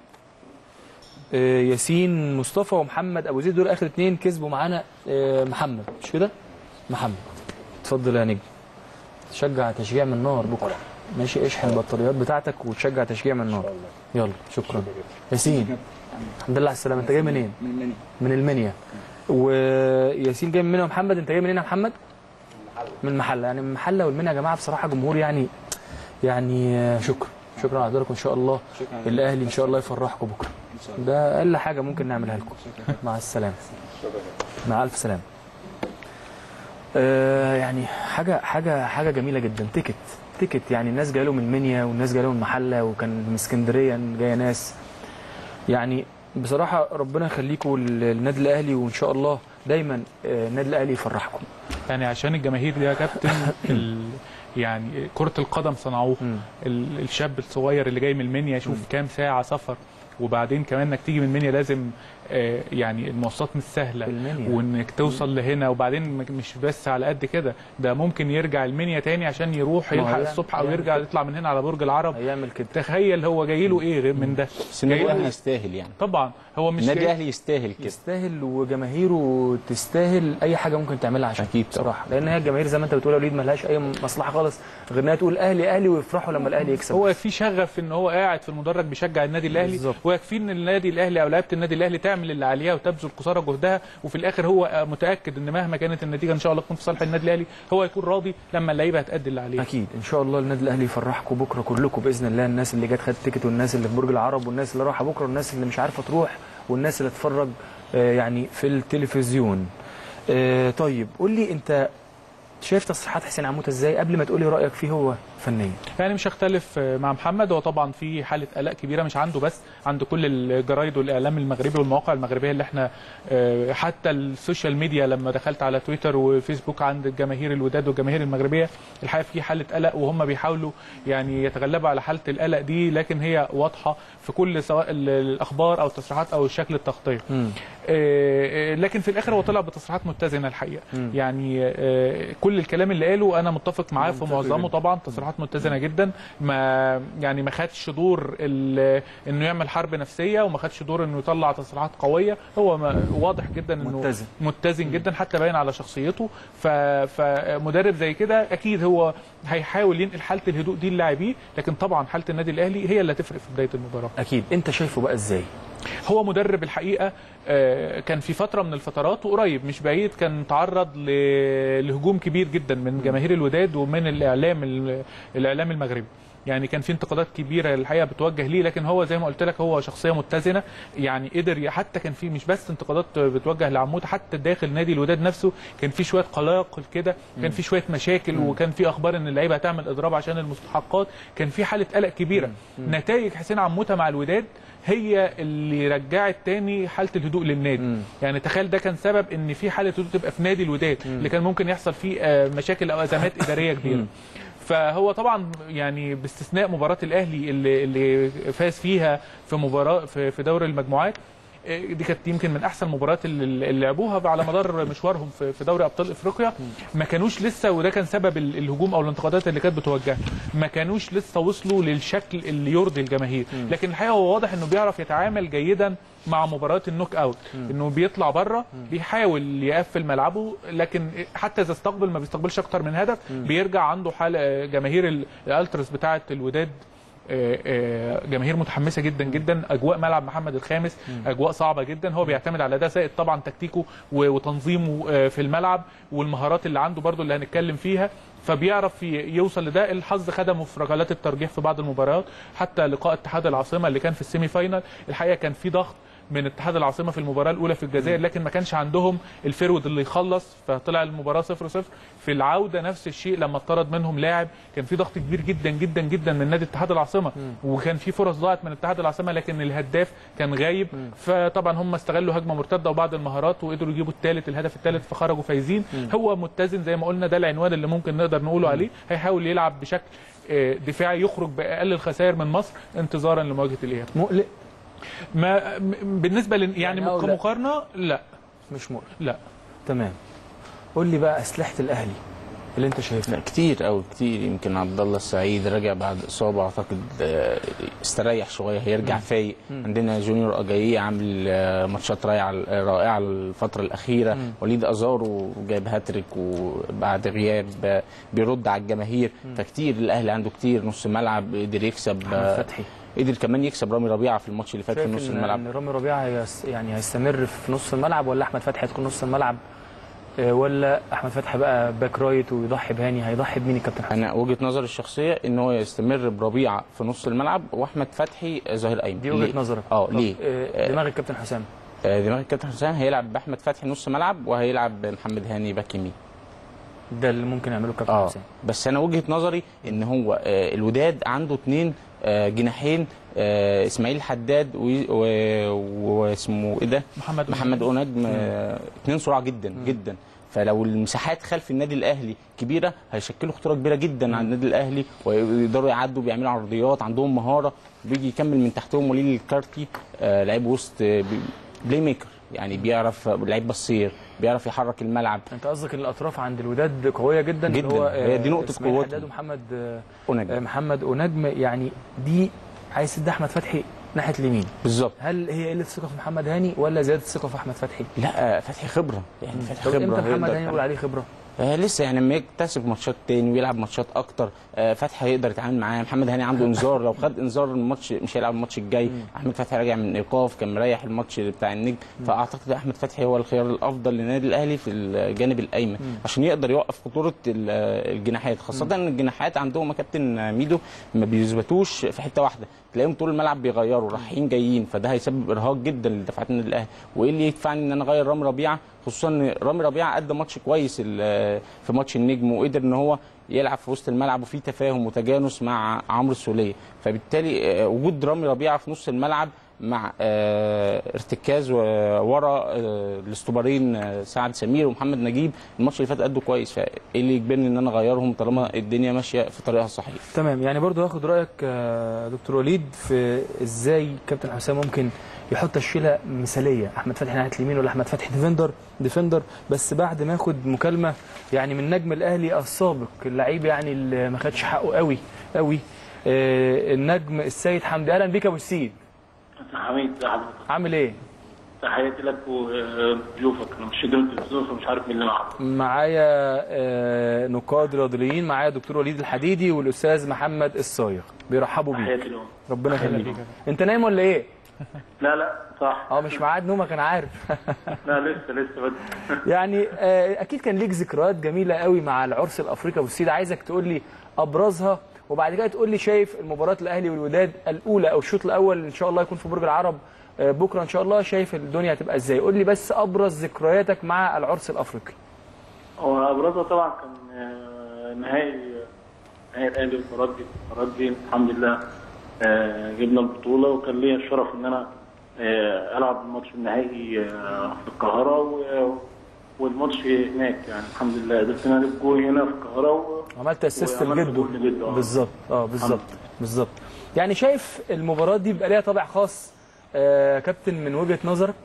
آه ياسين مصطفى ومحمد ابو زيد دول اخر اتنين كسبوا معانا آه محمد مش كده محمد اتفضل يا نجم تشجع تشجيع من نار بكره ماشي اشحن البطاريات بتاعتك وتشجع تشجيع من نار يلا شكرا ياسين الحمد لله على السلامه انت جاي منين من المنيا من المنيا وياسين جاي من المنيا ومحمد انت جاي منين يا محمد من المحله يعني من المحله والمنيا يا جماعه بصراحه جمهور يعني يعني آه، شكرا شكرا على حضراتكم ان شاء الله الاهلي ان شاء الله يفرحكم بكره ده اقل حاجه ممكن نعملها لكم مع السلامه مع الف سلامه آه يعني حاجه حاجه حاجه جميله جدا تيكت تيكت يعني الناس جايه له من المنيا والناس جايه له من المحله وكان من اسكندريه جايه ناس يعني بصراحه ربنا يخليكم للنادي الاهلي وان شاء الله دايما آه، النادي الاهلي يفرحكم يعني عشان الجماهير دي يا كابتن ال... يعني كرة القدم صنعوها مم. ال- الشاب الصغير اللي جاي من المنيا يشوف كام ساعة سفر وبعدين كمان انك تيجي من المنيا لازم آه، يعني المواصلات مش سهله المنيا. وانك توصل لهنا وبعدين م- مش بس على قد كده ده ممكن يرجع المنيا تاني عشان يروح ما هو يلحق هيعمل- الصبح او هيعمل يرجع كده. يطلع من هنا على برج العرب هيعمل كده تخيل هو جاي له ايه غير من ده بس النادي جاي له- الاهلي يستاهل يعني طبعا هو مش النادي جاي الاهلي يستاهل كده يستاهل وجماهيره تستاهل اي حاجه ممكن تعملها عشان أكيد طبعا. بصراحه لان هي الجماهير زي ما انت بتقول يا وليد ملهاش اي مصلحه خالص غير انها تقول اهلي اهلي ويفرحوا لما الاهلي يكسب هو في شغف ان هو قاعد في المدرج بيشجع النادي الاهلي بالظبط. ويكفي ان النادي الاهلي او لعيبه النادي الاهلي تعمل اللي عليها وتبذل قصارى جهدها وفي الاخر هو متاكد ان مهما كانت النتيجه ان شاء الله تكون في صالح النادي الاهلي هو هيكون راضي لما اللعيبه هتأدي اللي عليها اكيد ان شاء الله النادي الاهلي يفرحكم بكره كلكم باذن الله الناس اللي جت خدت تيكت والناس اللي في برج العرب والناس اللي رايحه بكره والناس اللي مش عارفه تروح والناس اللي تتفرج آه، يعني في التلفزيون آه، طيب قول لي انت شايف تصريحات حسين عموته ازاي قبل ما تقولي رايك فيه هو فنيا يعني مش هختلف مع محمد هو طبعا في حاله قلق كبيره مش عنده بس عند كل الجرايد والاعلام المغربي والمواقع المغربيه اللي احنا آه، حتى السوشيال ميديا لما دخلت على تويتر وفيسبوك عند الجماهير الوداد والجماهير المغربيه الحقيقه في حاله قلق وهم بيحاولوا يعني يتغلبوا على حاله القلق دي لكن هي واضحه في كل سواء ال- الاخبار او التصريحات او شكل التغطيه مم. آه، آه، لكن في الاخر هو طلع بتصريحات متزنه الحقيقه مم. يعني آه، كل الكلام اللي قاله انا متفق معاه في منطقي معظمه جدا. طبعا تصريحات متزنه جدا ما يعني ما خدش دور ال- انه يعمل حرب نفسيه وما خدش دور انه يطلع تصريحات قويه هو ما واضح جدا انه متزن. متزن جدا حتى باين على شخصيته ف- فمدرب زي كده اكيد هو هيحاول ينقل حاله الهدوء دي للاعبيه لكن طبعا حاله النادي الاهلي هي اللي هتفرق في بدايه المباراه اكيد انت شايفه بقى ازاي هو مدرب الحقيقه آه، كان في فتره من الفترات وقريب مش بعيد كان تعرض ل- لهجوم كبير جدا من جماهير الوداد ومن الاعلام ال- الاعلام المغربي يعني كان في انتقادات كبيره الحقيقه بتوجه ليه لكن هو زي ما قلت لك هو شخصيه متزنه يعني قدر ي- حتى كان في مش بس انتقادات بتوجه لعمود حتى داخل نادي الوداد نفسه كان في شويه قلاقل كده كان في شويه مشاكل وكان في اخبار ان اللعيبه هتعمل اضراب عشان المستحقات كان في حاله قلق كبيره نتائج حسين عموته مع الوداد هي اللي رجعت تاني حاله الهدوء للنادي مم. يعني تخيل ده كان سبب ان في حاله هدوء تبقى في نادي الوداد اللي كان ممكن يحصل فيه آه، مشاكل او ازمات اداريه كبيره فهو طبعا يعني باستثناء مباراه الاهلي اللي اللي فاز فيها في مباراه في في دوري المجموعات آه، دي كانت يمكن من احسن المباريات اللي اللي لعبوها على مدار مشوارهم في في دوري ابطال افريقيا ما كانوش لسه وده كان سبب ال- الهجوم او الانتقادات اللي كانت بتوجهها ما كانوش لسه وصلوا للشكل اللي يرضي الجماهير لكن الحقيقه هو واضح انه بيعرف يتعامل جيدا مع مباريات النوك اوت انه بيطلع بره بيحاول يقفل ملعبه لكن حتى اذا استقبل ما بيستقبلش اكتر من هدف بيرجع عنده حاله جماهير ال- الالترس بتاعه الوداد آه، آه، جماهير متحمسه جدا جدا اجواء ملعب محمد الخامس اجواء صعبه جدا هو بيعتمد على ده زائد طبعا تكتيكه و- وتنظيمه آه، في الملعب والمهارات اللي عنده برضو اللي هنتكلم فيها فبيعرف ي- يوصل لده الحظ خدمه في ركلات الترجيح في بعض المباريات حتى لقاء اتحاد العاصمه اللي كان في السيمي فاينال الحقيقه كان في ضغط من اتحاد العاصمه في المباراه الاولى في الجزائر لكن ما كانش عندهم الفرود اللي يخلص فطلع المباراه 0 0 في العوده نفس الشيء لما اتطرد منهم لاعب كان في ضغط كبير جدا جدا جدا من نادي اتحاد العاصمه وكان في فرص ضاعت من اتحاد العاصمه لكن الهداف كان غايب فطبعا هم استغلوا هجمه مرتده وبعض المهارات وقدروا يجيبوا الثالث الهدف الثالث فخرجوا فايزين هو متزن زي ما قلنا ده العنوان اللي ممكن نقدر نقوله عليه هيحاول يلعب بشكل آه، دفاعي يخرج باقل الخسائر من مصر انتظارا لمواجهه الاياب مقلق ما م- بالنسبه لن يعني, يعني أو لا؟ كمقارنه لا مش مقلق لا تمام قول لي بقى اسلحه الاهلي اللي انت شايفها لا كتير قوي كتير يمكن عبد الله السعيد رجع بعد اصابه اعتقد آه، استريح شويه هيرجع فايق عندنا جونيور اجاييه عامل آه، ماتشات رائعه رائعه الفتره الاخيره وليد ازارو جايب هاتريك وبعد غياب آه، بيرد على الجماهير فكتير الاهلي عنده كتير نص ملعب قدر يكسب احمد آه، فتحي قدر كمان يكسب رامي ربيعه في الماتش اللي فات في شايف نص إن- الملعب ان رامي ربيعه هيس- يعني هيستمر في نص الملعب ولا احمد فتحي هتكون نص الملعب آه، ولا احمد فتحي بقى باك رايت ويضحي بهاني هيضحي بمين الكابتن حسام انا وجهه نظري الشخصيه ان هو يستمر بربيعه في نص الملعب واحمد فتحي ظهير ايمن دي ليه؟ وجهه نظرك اه طب، ليه آه، دماغ الكابتن حسام آه، دماغ الكابتن حسام هيلعب باحمد فتحي نص ملعب وهيلعب محمد هاني باك يمين ده اللي ممكن يعمله الكابتن اه حسام بس انا وجهه نظري ان هو آه، الوداد عنده اثنين جناحين آه، اسماعيل حداد و- و- واسمه ايه ده محمد محمد اونجم آه، اثنين سرعه جدا جدا فلو المساحات خلف النادي الاهلي كبيره هيشكلوا خطوره كبيره جدا على النادي الاهلي ويقدروا يعدوا بيعملوا عرضيات عندهم مهاره بيجي يكمل من تحتهم وليد الكارتي آه، لعيب وسط آه، بي- بلاي ميكر يعني بيعرف لعيب بصير بيعرف يحرك الملعب انت قصدك ان الاطراف عند الوداد قويه جدا اللي جداً. هو هي دي نقطة إسماعيل قوتهم. حداد ومحمد آه، اونجم محمد ونجم يعني دي عايز تدي احمد فتحي ناحيه اليمين بالظبط هل هي قله ثقه في محمد هاني ولا زياده الثقه في احمد فتحي لا فتحي خبره يعني فتحي طب خبره امتى محمد هيقدر هاني نقول عليه خبره آه لسه يعني لما يكتسب ماتشات تاني ويلعب ماتشات اكتر آه فتحي هيقدر يتعامل معاه محمد هاني عنده انذار لو خد انذار الماتش مش هيلعب الماتش الجاي احمد فتحي راجع من ايقاف كان مريح الماتش بتاع النجم فاعتقد احمد فتحي هو الخيار الافضل للنادي الاهلي في الجانب الايمن عشان يقدر يوقف خطوره ال- الجناحات خاصه ان الجناحات عندهم يا كابتن ميدو ما بيثبتوش في حته واحده تلاقيهم طول الملعب بيغيروا رايحين جايين فده هيسبب ارهاق جدا لدفاعات النادي الاهلي وايه اللي يدفعني ان انا اغير رامي ربيعه خصوصا ان رامي ربيعه قدم ماتش كويس ال- في ماتش النجم وقدر ان هو يلعب في وسط الملعب وفي تفاهم وتجانس مع عمرو السوليه فبالتالي آه، وجود رامي ربيعه في نص الملعب مع آه، ارتكاز و- ورا آه، الاستوبرين آه، سعد سمير ومحمد نجيب الماتش اللي فات ادوا كويس فايه اللي يجبرني ان انا اغيرهم طالما الدنيا ماشيه في طريقها الصحيح تمام يعني برضو هاخد رايك آه، دكتور وليد في ازاي كابتن حسام ممكن يحط تشكيله مثاليه احمد فتحي ناحيه اليمين ولا احمد فتحي ديفندر ديفندر بس بعد ما ياخد مكالمه يعني من نجم الاهلي السابق اللعيب يعني اللي ما خدش حقه قوي قوي آه، النجم السيد حمدي اهلا بيك يا ابو السيد حميد ازي حضرتك عامل ايه تحياتي لك وضيوفك انا مش قدرت التلفزيون فمش عارف مين اللي معاك معايا آه، نقاد رياضيين معايا دكتور وليد الحديدي والاستاذ محمد الصايغ بيرحبوا بيك تحياتي لهم ربنا يخليك انت نايم ولا ايه لا لا صح اه مش ميعاد نومك انا عارف لا لسه لسه بدري يعني آه، اكيد كان ليك ذكريات جميله قوي مع العرس الافريقي ابو السيد عايزك تقول لي ابرزها وبعد كده تقول لي شايف المباراه الاهلي والوداد الاولى او الشوط الاول ان شاء الله يكون في برج العرب آه، بكره ان شاء الله شايف الدنيا هتبقى ازاي قول لي بس ابرز ذكرياتك مع العرس الافريقي هو ابرزها طبعا كان آه، نهائي نهائي الاهلي والترجي الترجي الحمد لله آه، جبنا البطوله وكان ليا الشرف ان انا آه، العب الماتش النهائي آه، في القاهره و- والماتش هناك يعني الحمد لله قدرت ان انا اجيب جول هنا في القاهره و... عملت اسيست وعملت لجده جول لجده، آه. بالظبط اه بالظبط بالظبط يعني شايف المباراه دي بيبقى ليها طابع خاص آه كابتن من وجهه نظرك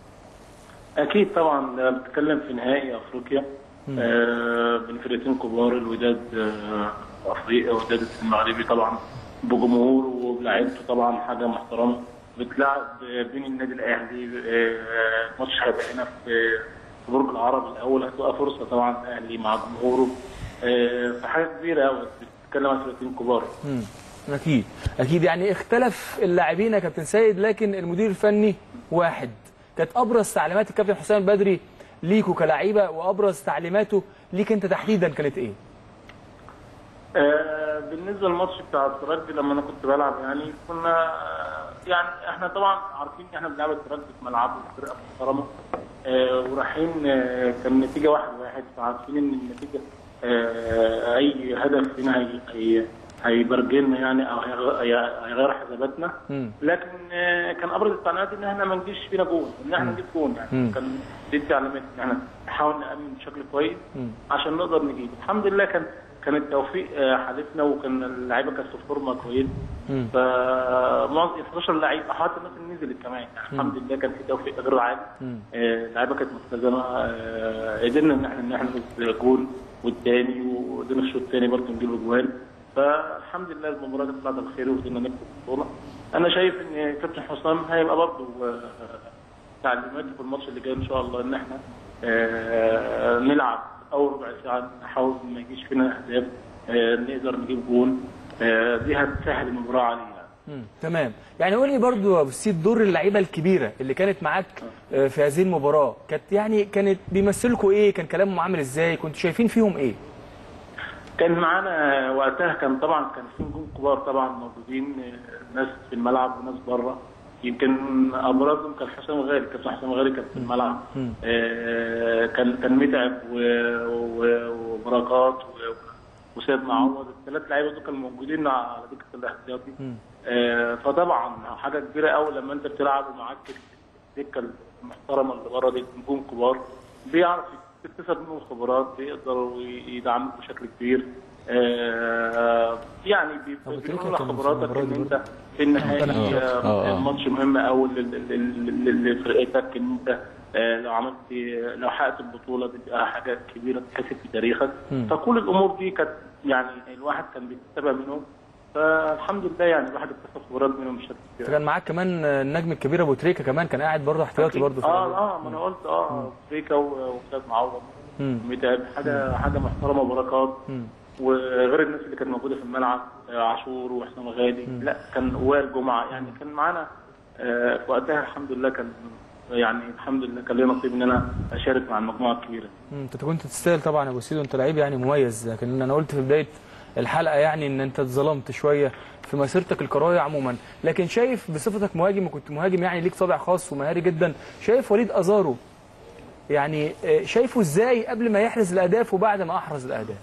اكيد طبعا ده بتتكلم في نهائي افريقيا آه بين فرقتين كبار الوداد آه افريقيا والوداد المغربي طبعا بجمهور وبلعيبته طبعا حاجه محترمه بتلعب بين النادي الاهلي آه ماتش هيبقى هنا في في برج العرب الاول هتبقى فرصه طبعا الاهلي مع جمهوره آه فحاجه كبيره قوي بتتكلم عن فرقتين كبار مم. اكيد اكيد يعني اختلف اللاعبين يا كابتن سيد لكن المدير الفني واحد كانت ابرز تعليمات الكابتن حسام البدري ليكوا كلاعيبه وابرز تعليماته ليك انت تحديدا كانت ايه؟ آه، بالنسبه للماتش بتاع الترجي لما انا كنت بلعب يعني كنا آه، يعني احنا طبعا عارفين ان احنا بنلعب الترجي في ملعبه فرقه محترمه آه، ورايحين آه، كان النتيجه واحد واحد فعارفين ان النتيجه آه، اي هدف فينا هي- هي هيبرجلنا يعني او هيغ- هي- هيغير حساباتنا مم. لكن آه، كان ابرز التعليمات ان احنا ما نجيش فينا جول ان احنا نجيب جول يعني مم. كان دي التعليمات ان احنا نحاول نامن بشكل كويس مم. عشان نقدر نجيب الحمد لله كان كان التوفيق آه، حالفنا وكان اللعيبه كانت في فورمه كويس مم. فمعظم 11 لعيب حتى الناس اللي نزلت كمان يعني الحمد لله كان في توفيق غير عادي مم. آه، اللعيبه كانت ملتزمه آه، قدرنا ان احنا ان احنا نجيب جول والتاني وقدرنا الشوط الثاني برضه نجيب اجوال فالحمد لله المباراه كانت طلعت بخير وقدرنا نكسب البطوله انا شايف ان كابتن حسام هيبقى برضه آه، تعليماته في الماتش اللي جاي ان شاء الله ان احنا آه، نلعب اول ربع ساعه نحاول ما يجيش فينا اهداف آه، نقدر نجيب جول آه، دي هتسهل المباراه علينا مم. تمام يعني قول لي برضو يا ابو السيد دور اللعيبه الكبيره اللي كانت معاك آه، في هذه المباراه كانت يعني كانت بيمثلكوا ايه كان كلامهم عامل ازاي كنتوا شايفين فيهم ايه كان معانا وقتها كان طبعا كان في نجوم كبار طبعا موجودين آه، ناس في الملعب وناس بره يمكن ابرزهم كان حسام غالي كابتن حسام غالي كان في الملعب آه، كان كان متعب و- و- وبركات و- وسيد معوض الثلاث لعيبه دول كانوا موجودين على دكه الاحتياطي آه، فطبعا حاجه كبيره قوي لما انت بتلعب ومعاك الدكه المحترمه اللي بره دي نجوم كبار بيعرف تكتسب منهم خبرات بيقدروا يدعموك بشكل كبير آه، يعني بي- أبو تريكة بيقولوا لك كان في خبراتك المباراة دي ان انت في النهايه آه. آه. آه، الماتش مهم قوي لل- لل- لل- لفرقتك ان انت آه، لو عملت لو حققت البطوله بتبقى حاجه كبيره تتحسب في تاريخك فكل الامور دي كانت يعني الواحد كان بيكتسبها منهم فالحمد لله يعني الواحد اكتسب خبرات منهم بشكل كبير كان معاك كمان آه، النجم الكبير ابو تريكه كمان كان قاعد برضه احتياطي برضه في اه الأول. اه ما انا قلت اه فريكا و- واستاذ معوض مم. متعب حاجه حاجه محترمه وبركات مم. وغير الناس اللي كانت موجوده في الملعب آه، عاشور وحسام غالي لا كان وائل جمعه يعني كان معانا آه، وقتها الحمد لله كان يعني الحمد لله كان لي نصيب ان انا اشارك مع المجموعه الكبيره مم، انت كنت تستاهل طبعا يا ابو سيد وانت لعيب يعني مميز لكن انا قلت في بدايه الحلقه يعني ان انت اتظلمت شويه في مسيرتك الكرويه عموما لكن شايف بصفتك مهاجم وكنت مهاجم يعني ليك طابع خاص ومهاري جدا شايف وليد ازارو يعني آه، شايفه ازاي قبل ما يحرز الاهداف وبعد ما احرز الاهداف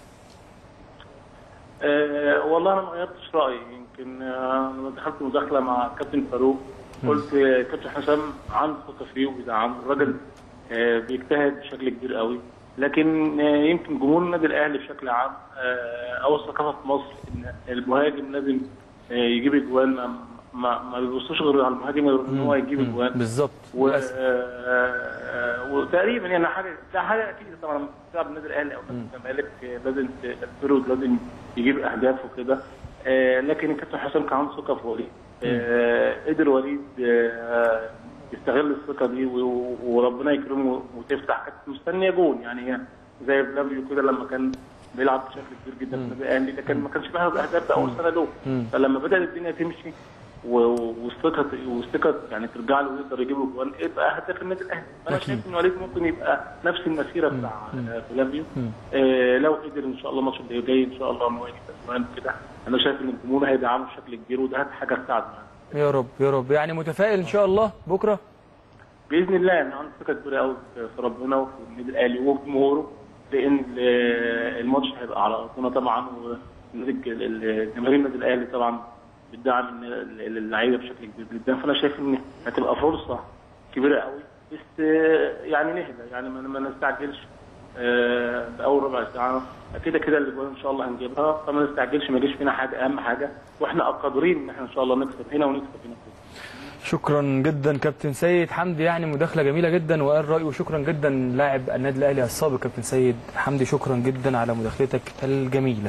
أه والله انا ما غيرتش رايي يمكن آه، انا دخلت مداخله مع كابتن فاروق قلت آه، كابتن حسام عنده ثقه فيه وبيدعمه الراجل آه، بيجتهد بشكل كبير قوي لكن آه، يمكن جمهور النادي الاهلي بشكل عام آه، او الثقافه في مصر ان المهاجم لازم آه، يجيب اجوان ما ما, ما بيبصوش غير على المهاجم غير ان هو يجيب اجوان بالظبط و... للأسف. آه، وتقريبا يعني حاجه ده حاجه اكيد طبعا لما بتلعب النادي الاهلي او نادي الزمالك آه، لازم تفرد لازم يجيب اهداف وكده آه، لكن الكابتن حسام كان عنده ثقه في وليد آه، قدر وليد آه، يستغل الثقه دي و- وربنا يكرمه وتفتح كانت مستنيه جون يعني هي زي فلافيو كده لما كان بيلعب بشكل كبير جدا في النادي الاهلي لكن ما كانش بيحرز اهداف في اول سنه له فلما بدات الدنيا تمشي و- والثقه والثقه يعني ترجع له ويقدر يجيب اجوان يبقى هداف النادي الاهلي انا شايف ان وليد ممكن يبقى نفس المسيره بتاع آه، فلافيو آه لو قدر ان شاء الله الماتش اللي جاي ان شاء الله ان هو يجيب اجوان كده انا شايف ان الجمهور هيدعمه بشكل كبير وده حاجه تساعده يعني يا رب يا رب يعني متفائل ان شاء الله بكره باذن الله انا عندي ثقه كبيره قوي في ربنا وفي النادي الاهلي وفي جمهوره لان ال- الماتش هيبقى على ارضنا طبعا والنادي- ال- ال- جماهير النادي الاهلي طبعا بتدعم ال- ال- اللعيبه بشكل كبير جدا فانا شايف ان هتبقى فرصه كبيره قوي بس آه، يعني نهدى يعني ما ما نستعجلش آه، في اول ربع ساعه كده كده الاجوان ان شاء الله هنجيبها فما نستعجلش ما يجيش فينا حاجه اهم حاجه واحنا قادرين ان احنا ان شاء الله نكسب هنا ونكسب هنا شكرا جدا كابتن سيد حمدي يعني مداخله جميله جدا وقال رايه وشكرا جدا لاعب النادي الاهلي السابق كابتن سيد حمدي شكرا جدا على مداخلتك الجميله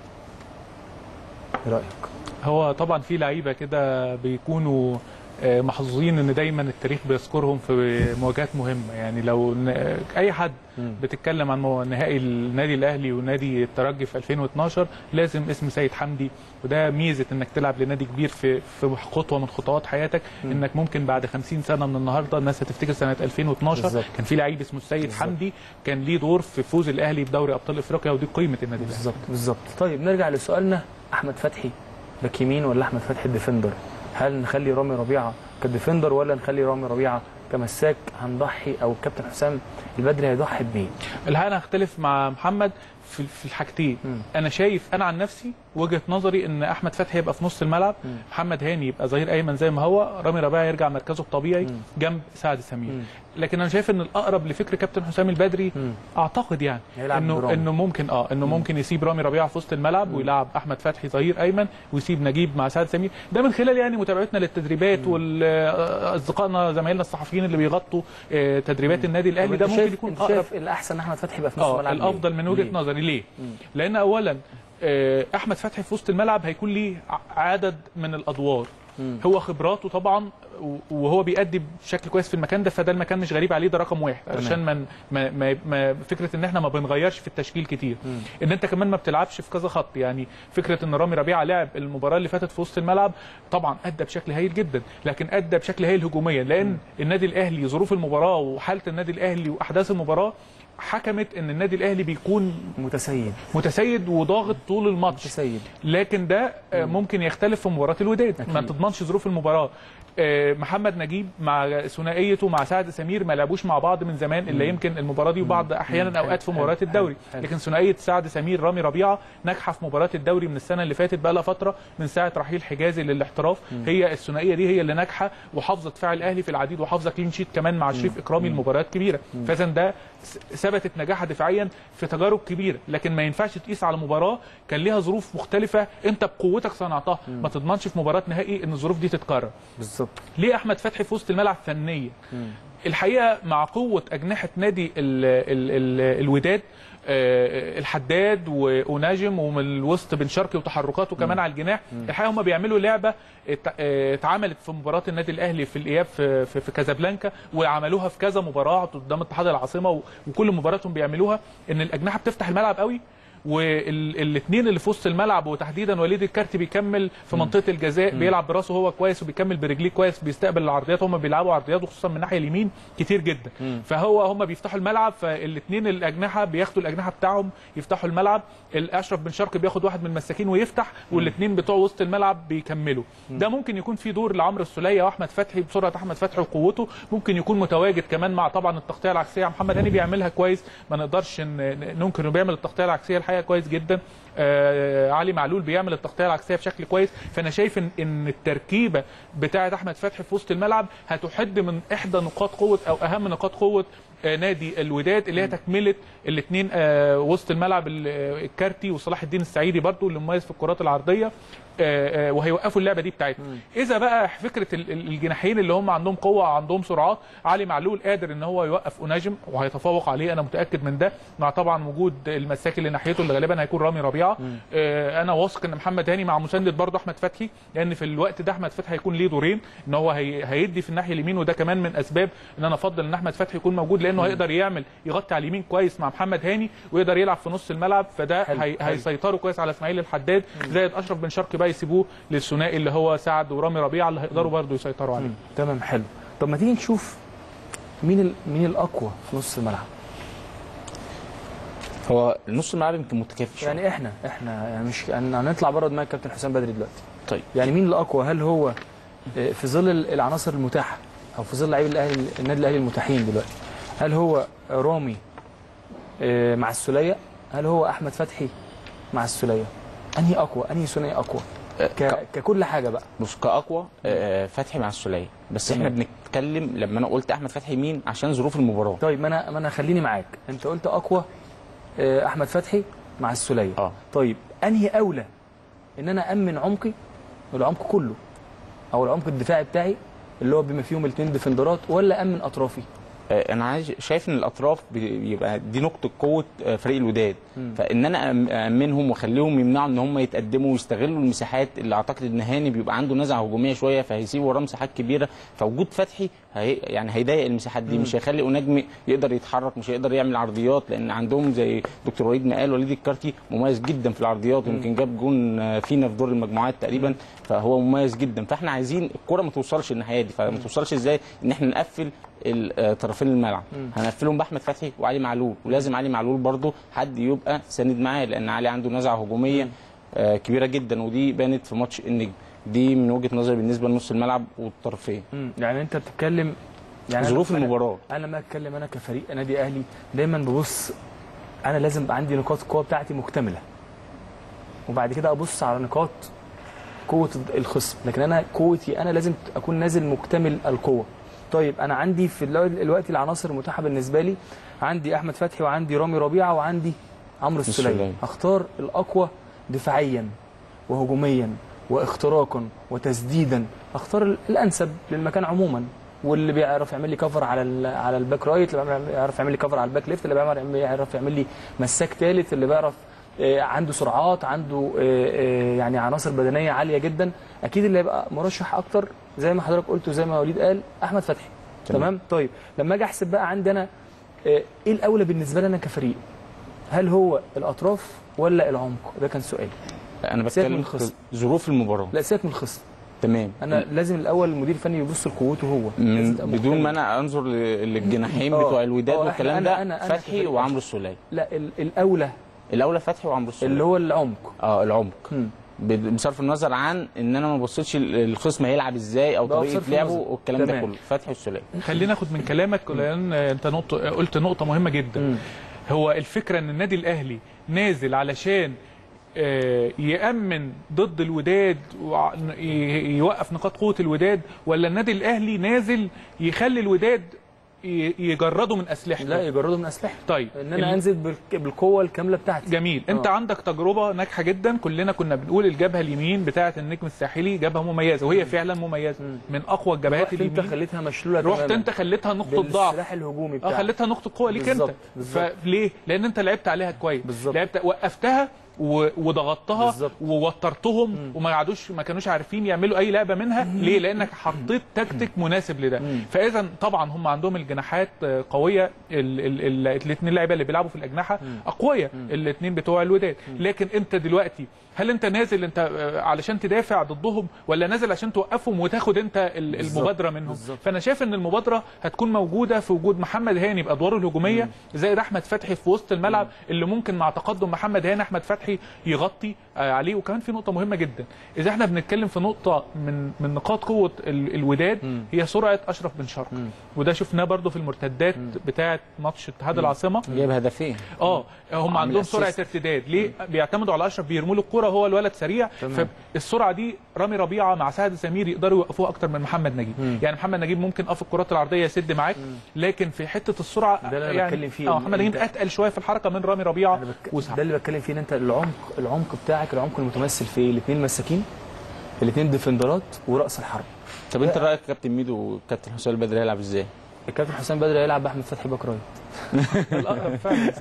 ايه رايك هو طبعا في لعيبه كده بيكونوا آه، محظوظين ان دايما التاريخ بيذكرهم في مواجهات مهمه يعني لو ن- اي حد بتتكلم عن مو- نهائي النادي الاهلي ونادي الترجي في 2012 لازم اسم سيد حمدي وده ميزه انك تلعب لنادي كبير في في خطوه من خطوات حياتك انك ممكن بعد 50 سنه من النهارده الناس هتفتكر سنه 2012 بالظبط. كان في لعيب اسمه السيد حمدي كان ليه دور في فوز الاهلي بدوري ابطال افريقيا ودي قيمه النادي الاهلي بالظبط بالظبط طيب نرجع لسؤالنا احمد فتحي باك يمين ولا احمد فتحي الديفندر هل نخلي رامي ربيعه كديفندر ولا نخلي رامي ربيعه كمساك هنضحي او الكابتن حسام البدري هيضحي بمين الحقيقه انا هختلف مع محمد في في الحاجتين مم. انا شايف انا عن نفسي وجهه نظري ان احمد فتحي يبقى في نص الملعب محمد هاني يبقى ظهير ايمن زي ما هو رامي ربيعه يرجع مركزه الطبيعي جنب سعد سمير مم. لكن انا شايف ان الاقرب لفكر كابتن حسام البدري مم. اعتقد يعني هيلعب انه برامي. انه ممكن اه انه ممكن يسيب رامي ربيعه في وسط الملعب ويلعب احمد فتحي ظهير ايمن ويسيب نجيب مع سعد سمير ده من خلال يعني متابعتنا للتدريبات واصدقائنا زمايلنا الصحفيين اللي بيغطوا آه، تدريبات النادي الاهلي طب ده أنت ممكن شايف- يكون أنت اقرب شايف الاحسن ان احمد فتحي يبقى في نص اه الملعب ليه؟ الافضل من وجهه ليه؟ نظري ليه؟ لان اولا آه، احمد فتحي في وسط الملعب هيكون ليه ع- عدد من الادوار هو خبراته طبعا و- وهو بيأدي بشكل كويس في المكان ده فده المكان مش غريب عليه ده رقم واحد تمام. علشان ما ما ما ما فكره ان احنا ما بنغيرش في التشكيل كتير ان انت كمان ما بتلعبش في كذا خط يعني فكره ان رامي ربيعه لعب المباراه اللي فاتت في وسط الملعب طبعا ادى بشكل هايل جدا لكن ادى بشكل هايل هجوميا لان النادي الاهلي ظروف المباراه وحاله النادي الاهلي واحداث المباراه حكمت ان النادي الاهلي بيكون متسيد متسيد وضاغط طول الماتش متسيد لكن ده آه، ممكن يختلف في مباراه الوداد ما أكيد. تضمنش ظروف المباراه آه، محمد نجيب مع ثنائيته مع سعد سمير ما لعبوش مع بعض من زمان الا يمكن المباراه دي وبعض احيانا مم. اوقات في حلو، مباريات حلو، الدوري حلو. لكن ثنائيه سعد سمير رامي ربيعه ناجحه في مباراه الدوري من السنه اللي فاتت بقى لها فتره من ساعه رحيل حجازي للاحتراف هي الثنائيه دي هي اللي ناجحه وحافظه دفاع الاهلي في العديد وحافظه كلين شيت كمان مع شريف اكرامي المباريات كبيره فاذا ده س- ثبتت نجاحها دفاعيا في تجارب كبيره لكن ما ينفعش تقيس على مباراه كان ليها ظروف مختلفه انت بقوتك صنعتها ما تضمنش في مباراه نهائي ان الظروف دي تتكرر بالظبط ليه احمد فتحي في وسط الملعب فنيا الحقيقه مع قوه اجنحه نادي ال ال ال الوداد آه، الحداد وناجم ومن الوسط بن شرقي وتحركاته كمان على الجناح الحقيقه هم بيعملوا لعبه ات- آه، اتعملت في مباراه النادي الاهلي في الاياب في, في, في كازابلانكا وعملوها في كذا مباراه قدام اتحاد العاصمه و- وكل مباراتهم بيعملوها ان الاجنحه بتفتح الملعب قوي والاثنين اللي في وسط الملعب وتحديدا وليد الكارتي بيكمل في منطقه الجزاء بيلعب براسه هو كويس وبيكمل برجليه كويس بيستقبل العرضيات هم بيلعبوا عرضيات وخصوصا من الناحيه اليمين كتير جدا فهو هم بيفتحوا الملعب فالاثنين الاجنحه بياخدوا الاجنحه بتاعهم يفتحوا الملعب الاشرف بن شرقي بياخد واحد من المساكين ويفتح والاثنين بتوع وسط الملعب بيكملوا ده ممكن يكون في دور لعمرو السوليه واحمد فتحي بسرعه احمد فتحي وقوته ممكن يكون متواجد كمان مع طبعا التغطيه العكسيه محمد هاني بيعملها كويس ما نقدرش ن- ننكر انه بيعمل التغطيه العكسيه الحقيقه كويس جدا آه علي معلول بيعمل التغطيه العكسيه بشكل كويس فانا شايف ان ان التركيبه بتاعه احمد فتحي في وسط الملعب هتحد من احدى نقاط قوه او اهم نقاط قوه آه، نادي الوداد اللي هي تكمله الاثنين وسط الملعب ال- آه، الكارتي وصلاح الدين السعيدي برضو اللي مميز في الكرات العرضيه آه، آه، وهيوقفوا اللعبه دي بتاعتهم اذا بقى فكره ال- ال- الجناحين اللي هم عندهم قوه عندهم سرعات علي معلول قادر ان هو يوقف اناجم وهيتفوق عليه انا متاكد من ده مع طبعا وجود المساك اللي ناحيته اللي غالبا هيكون رامي ربيعه آه، انا واثق ان محمد هاني مع مساندة برضه احمد فتحي لان في الوقت ده احمد فتحي هيكون ليه دورين ان هو هي هيدي في الناحيه اليمين وده كمان من اسباب ان انا افضل ان احمد فتحي يكون موجود لانه هيقدر يعمل يغطي على اليمين كويس مع محمد هاني ويقدر يلعب في نص الملعب فده حلو، هي حلو. هيسيطروا كويس على اسماعيل الحداد زائد اشرف بن شرقي بقى يسيبوه للثنائي اللي هو سعد ورامي ربيعه اللي هيقدروا برضه يسيطروا عليه تمام حلو طب ما تيجي نشوف مين ال... مين الاقوى في نص الملعب هو نص الملعب يمكن متكافئ شويه يعني احنا احنا يعني مش يعني هنطلع بره دماغ كابتن حسام بدري دلوقتي طيب يعني مين الاقوى هل هو آه، في ظل ال- العناصر المتاحه او في ظل لعيبه الاهلي النادي الاهلي المتاحين دلوقتي هل هو رامي آه، مع السوليه هل هو احمد فتحي مع السوليه انهي اقوى انهي ثنائي اقوى ك... ككل حاجه بقى بص كاقوى آه، فتحي مع السوليه بس احنا تمام. بنتكلم لما انا قلت احمد فتحي مين عشان ظروف المباراه طيب ما انا ما انا خليني معاك انت قلت اقوى آه، احمد فتحي مع السوليه اه طيب انهي اولى ان انا امن عمقي العمق كله او العمق الدفاعي بتاعي اللي هو بما فيهم الاثنين ديفندرات ولا امن اطرافي آه، انا عايز شايف ان الاطراف بيبقى دي نقطه قوه آه، فريق الوداد فان انا أم- امنهم واخليهم يمنعوا ان هم يتقدموا ويستغلوا المساحات اللي اعتقد ان هاني بيبقى عنده نزعه هجوميه شويه فهيسيب وراه مساحات كبيره فوجود فتحي هي يعني هيضيق المساحات دي مش هيخلي اوناجم يقدر يتحرك مش هيقدر يعمل عرضيات لان عندهم زي دكتور وليد ما قال وليد الكارتي مميز جدا في العرضيات ويمكن جاب جون آه، فينا في دور المجموعات تقريبا فهو مميز جدا فاحنا عايزين الكره ما توصلش الناحيه دي فما توصلش ازاي ان احنا نقفل ال- آه، طرفين الملعب هنقفلهم باحمد فتحي وعلي معلول ولازم علي معلول برضه حد يبقى ساند معاه لان علي عنده نزعه هجوميه آه، كبيره جدا ودي بانت في ماتش النجم دي من وجهه نظري بالنسبه لنص الملعب والطرفين يعني انت بتتكلم يعني أنا- ظروف أنا- المباراه انا لما اتكلم انا كفريق نادي اهلي دايما ببص انا لازم يبقى عندي نقاط القوه بتاعتي مكتمله وبعد كده ابص على نقاط قوه الخصم لكن انا قوتي انا لازم اكون نازل مكتمل القوه طيب انا عندي في الو- الوقت العناصر المتاحه بالنسبه لي عندي احمد فتحي وعندي رامي ربيعه وعندي عمرو السوليه السولية. اختار الاقوى دفاعيا وهجوميا واختراقا وتسديدا اختار ال- الانسب للمكان عموما واللي بيعرف يعمل لي كفر على ال- على الباك رايت اللي بيعرف يعمل لي كفر على الباك ليفت اللي بيعرف يعمل- يعرف يعمل لي مساك ثالث اللي بيعرف آه، عنده سرعات عنده آه، آه، يعني عناصر بدنيه عاليه جدا اكيد اللي هيبقى مرشح اكتر زي ما حضرتك قلت وزي ما وليد قال احمد فتحي تمام. تمام طيب لما اجي احسب بقى عندي انا آه، ايه الاولى بالنسبه لي انا كفريق هل هو الاطراف ولا العمق ده كان سؤالي انا سيبك من بتكلم الخصم. في ظروف المباراه لا سيبك من الخصم تمام انا لازم الاول المدير الفني يبص لقوته هو من لازم تبقى بدون مهتم. ما انا انظر ل- للجناحين آه. بتوع الوداد آه، إحنا- والكلام أنا- ده أنا- أنا فتحي كفريق. وعمرو السوليه لا ال- الاولى الاولى فتحي وعمرو السوليه اللي هو العمق اه العمق مم. ب- بصرف النظر عن ان انا ما بصيتش ال- الخصم هيلعب ازاي او ده طريقه بصرف لعبه النظر. والكلام ده تمام. كله فتحي والسوليه خلينا ناخد من كلامك لان انت نقطه قلت نقطه مهمه جدا مم. هو الفكره ان النادي الاهلي نازل علشان آه، يامن ضد الوداد وع- ي- يوقف نقاط قوه الوداد ولا النادي الاهلي نازل يخلي الوداد ي- يجرده من اسلحته لا يجردوا من اسلحه طيب ان انا ال- انزل بالك- بالقوه الكامله بتاعتي جميل انت آه. عندك تجربه ناجحه جدا كلنا كنا بنقول الجبهه اليمين بتاعه النجم الساحلي جبهه مميزه وهي فعلا مميزه مم. من اقوى الجبهات رحت انت اليمين خليتها مشلوله رحت تماماً. انت خليتها نقطه ضعف بالسلاح الهجومي اه بتاعك خليتها نقطه قوه ليك انت بالظبط، بالظبط. فليه لان انت لعبت عليها كويس بالظبط. لعبت وقفتها و- وضغطتها بالظبط. ووترتهم وما قعدوش ما كانوش عارفين يعملوا اي لعبه منها ليه لانك حطيت تكتيك مناسب لده مم. فاذا طبعا هم عندهم الجناحات آه، قويه الاثنين لعيبه اللي بيلعبوا في الاجنحه اقوياء الاثنين بتوع الوداد لكن انت دلوقتي هل انت نازل انت آه، علشان تدافع ضدهم ولا نازل عشان توقفهم وتاخد انت ال- بالظبط. المبادره منهم بالظبط. فانا شايف ان المبادره هتكون موجوده في وجود محمد هاني بادواره الهجوميه زائد احمد فتحي في وسط الملعب اللي ممكن مع تقدم محمد هاني احمد فتحي يغطي آه، عليه وكمان في نقطه مهمه جدا اذا احنا بنتكلم في نقطه من من نقاط قوه ال- الوداد مم. هي سرعه اشرف بن شرقي مم. وده شفناه برضو في المرتدات بتاعه ماتش اتحاد العاصمه جايب هدفين اه هم عامل عندهم سرعه assist. ارتداد ليه بيعتمدوا على اشرف بيرموا له الكوره هو الولد سريع تمام. فالسرعه دي رامي ربيعه مع سعد سمير يقدروا يوقفوها اكتر من محمد نجيب مم. يعني محمد نجيب ممكن اه في الكرات العرضيه يسد معاك لكن في حته السرعه ده اللي أنا يعني بتكلم فيه. اه محمد نجيب أنت- اتقل شويه في الحركه من رامي ربيعه أنا بك... وسعد ده اللي بتكلم فيه ان انت العمق العمق بتاعك العمق المتمثل في ايه؟ الاثنين مساكين الاثنين ديفندرات وراس الحرب طب انت رايك كابتن ميدو وكابتن حسام البدري هيلعب ازاي؟ الكابتن حسام بدري هيلعب باحمد فتحي باك رايت الاقرب فعلا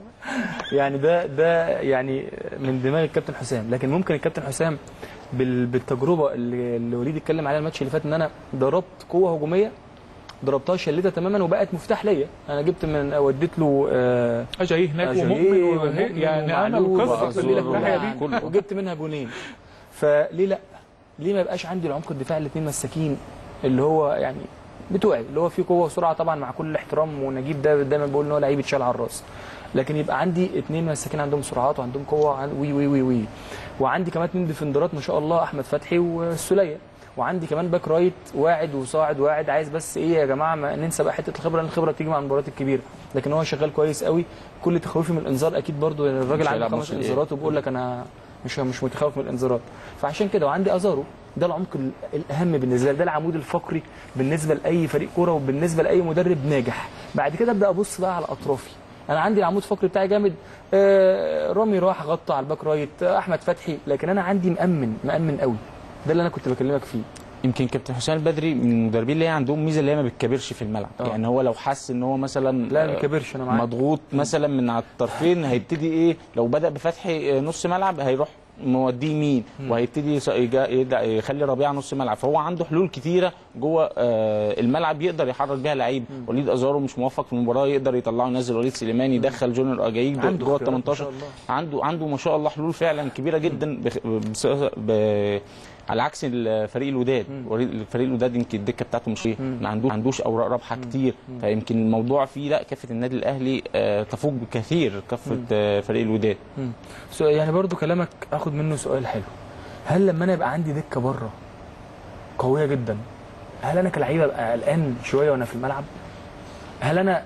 يعني ده ده يعني من دماغ الكابتن حسام لكن ممكن الكابتن حسام بال- بالتجربه اللي, اللي وليد اتكلم عليها الماتش اللي فات ان انا ضربت قوه هجوميه ضربتها شلتها تماما وبقت مفتاح ليا انا جبت من وديت له آه اجاي هناك أجاييه ومؤمن وهي- ومؤمن يعني عمل ومعلول قصه وأزور كبيره في الناحيه ومعلول. دي كله. وجبت منها جونين فليه لا ليه ما يبقاش عندي العمق الدفاعي الاثنين مساكين اللي هو يعني بتوعي اللي هو فيه قوه وسرعه طبعا مع كل الاحترام ونجيب ده دايما بقول ان هو لعيب يتشال على الراس لكن يبقى عندي اثنين مساكين عندهم سرعات وعندهم قوه وعن- وي وي وي وي وعندي كمان اثنين ديفندرات ما شاء الله احمد فتحي والسوليه وعندي كمان باك رايت واعد وصاعد واعد عايز بس ايه يا جماعه ما ننسى بقى حته الخبره لان الخبره بتيجي مع المباريات الكبيره لكن هو شغال كويس قوي كل تخوفي من الانذار اكيد برضو الراجل مش عنده هيلعب خمس ماتش الإيه؟ انذارات وبيقول لك انا مش مش متخوف من الانذارات فعشان كده وعندي ازارو ده العمق ال- الاهم بالنسبه لي ده العمود الفقري بالنسبه لاي فريق كوره وبالنسبه لاي مدرب ناجح بعد كده ابدا ابص بقى على اطرافي انا عندي العمود الفقري بتاعي جامد آه رامي راح غطى على الباك رايت آه احمد فتحي لكن انا عندي مامن مامن قوي ده اللي انا كنت بكلمك فيه يمكن كابتن حسام البدري من المدربين اللي هي عندهم ميزه اللي هي ما بتكبرش في الملعب آه. يعني هو لو حس ان هو مثلا لا ما آه، كبرش انا معاك مضغوط مثلا من على الطرفين هيبتدي ايه لو بدا بفتحي آه، نص ملعب هيروح موديه يمين وهيبتدي يص- يجا- يدع- يخلي ربيعه نص ملعب فهو عنده حلول كتيره جوه آه، الملعب يقدر يحرك بيها لعيب وليد ازارو مش موفق في المباراه يقدر يطلعه ينزل وليد سليمان يدخل جونيور اجايب عنده جوه ال اختيارات ما 18 شاء الله. عنده عنده ما شاء الله حلول فعلا كبيره جدا بخ... بس... ب... على عكس الفريق الوداد الفريق الوداد يمكن الدكه بتاعته مش ما عندوش عندوش اوراق رابحه كتير فيمكن الموضوع فيه لا كافه النادي الاهلي آه، تفوق بكثير كافه آه، فريق الوداد مم. سؤال يعني برضو كلامك اخد منه سؤال حلو هل لما انا يبقى عندي دكه بره قويه جدا هل انا كلعيب ابقى قلقان شويه وانا في الملعب هل انا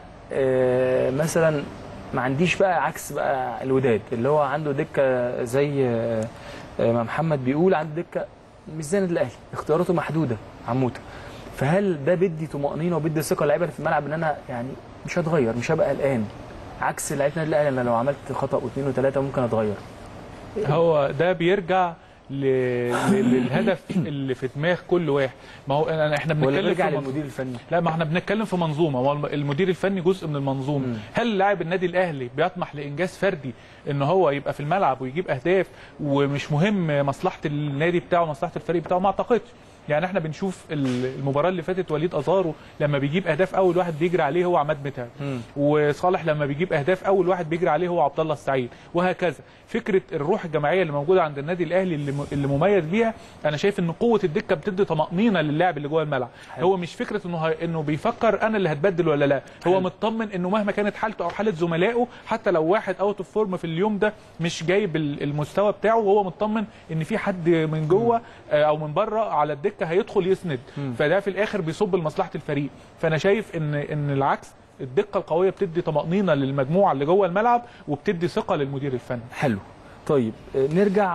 آه مثلا ما عنديش بقى عكس بقى الوداد اللي هو عنده دكه زي آه آه، ما محمد بيقول عنده دكه مش زي النادي الاهلي اختياراته محدوده عموته فهل ده بدي طمانينه وبدي ثقه لعيبه في الملعب ان انا يعني مش هتغير مش هبقى قلقان عكس لعيبه النادي الاهلي انا لو عملت خطا واثنين وثلاثه ممكن اتغير هو ده بيرجع ل... ل... للهدف اللي في دماغ كل واحد ما هو أنا- احنا ولا بنتكلم نرجع في منظومة. للمدير الفني لا ما احنا بنتكلم في منظومه هو الم- المدير الفني جزء من المنظومه مم. هل لاعب النادي الاهلي بيطمح لانجاز فردي ان هو يبقى في الملعب ويجيب اهداف ومش مهم مصلحه النادي بتاعه مصلحه الفريق بتاعه ما اعتقدش يعني احنا بنشوف ال- المباراه اللي فاتت وليد ازارو لما بيجيب اهداف اول واحد بيجري عليه هو عماد متعب مم. وصالح لما بيجيب اهداف اول واحد بيجري عليه هو عبد الله السعيد وهكذا فكره الروح الجماعيه اللي موجوده عند النادي الاهلي اللي, م- اللي مميز بيها انا شايف ان قوه الدكه بتدي طمانينه للاعب اللي جوه الملعب حلو. هو مش فكره انه ه... انه بيفكر انا اللي هتبدل ولا لا هو حلو. مطمن انه مهما كانت حالته او حاله زملائه حتى لو واحد اوت اوف فورم في اليوم ده مش جايب ال- المستوى بتاعه وهو مطمن ان في حد من جوه آه، او من بره على الدكه هيدخل يسند مم. فده في الاخر بيصب لمصلحه الفريق فانا شايف ان ان العكس الدقه القويه بتدي طمانينه للمجموعه اللي جوه الملعب وبتدي ثقه للمدير الفني حلو طيب آه، نرجع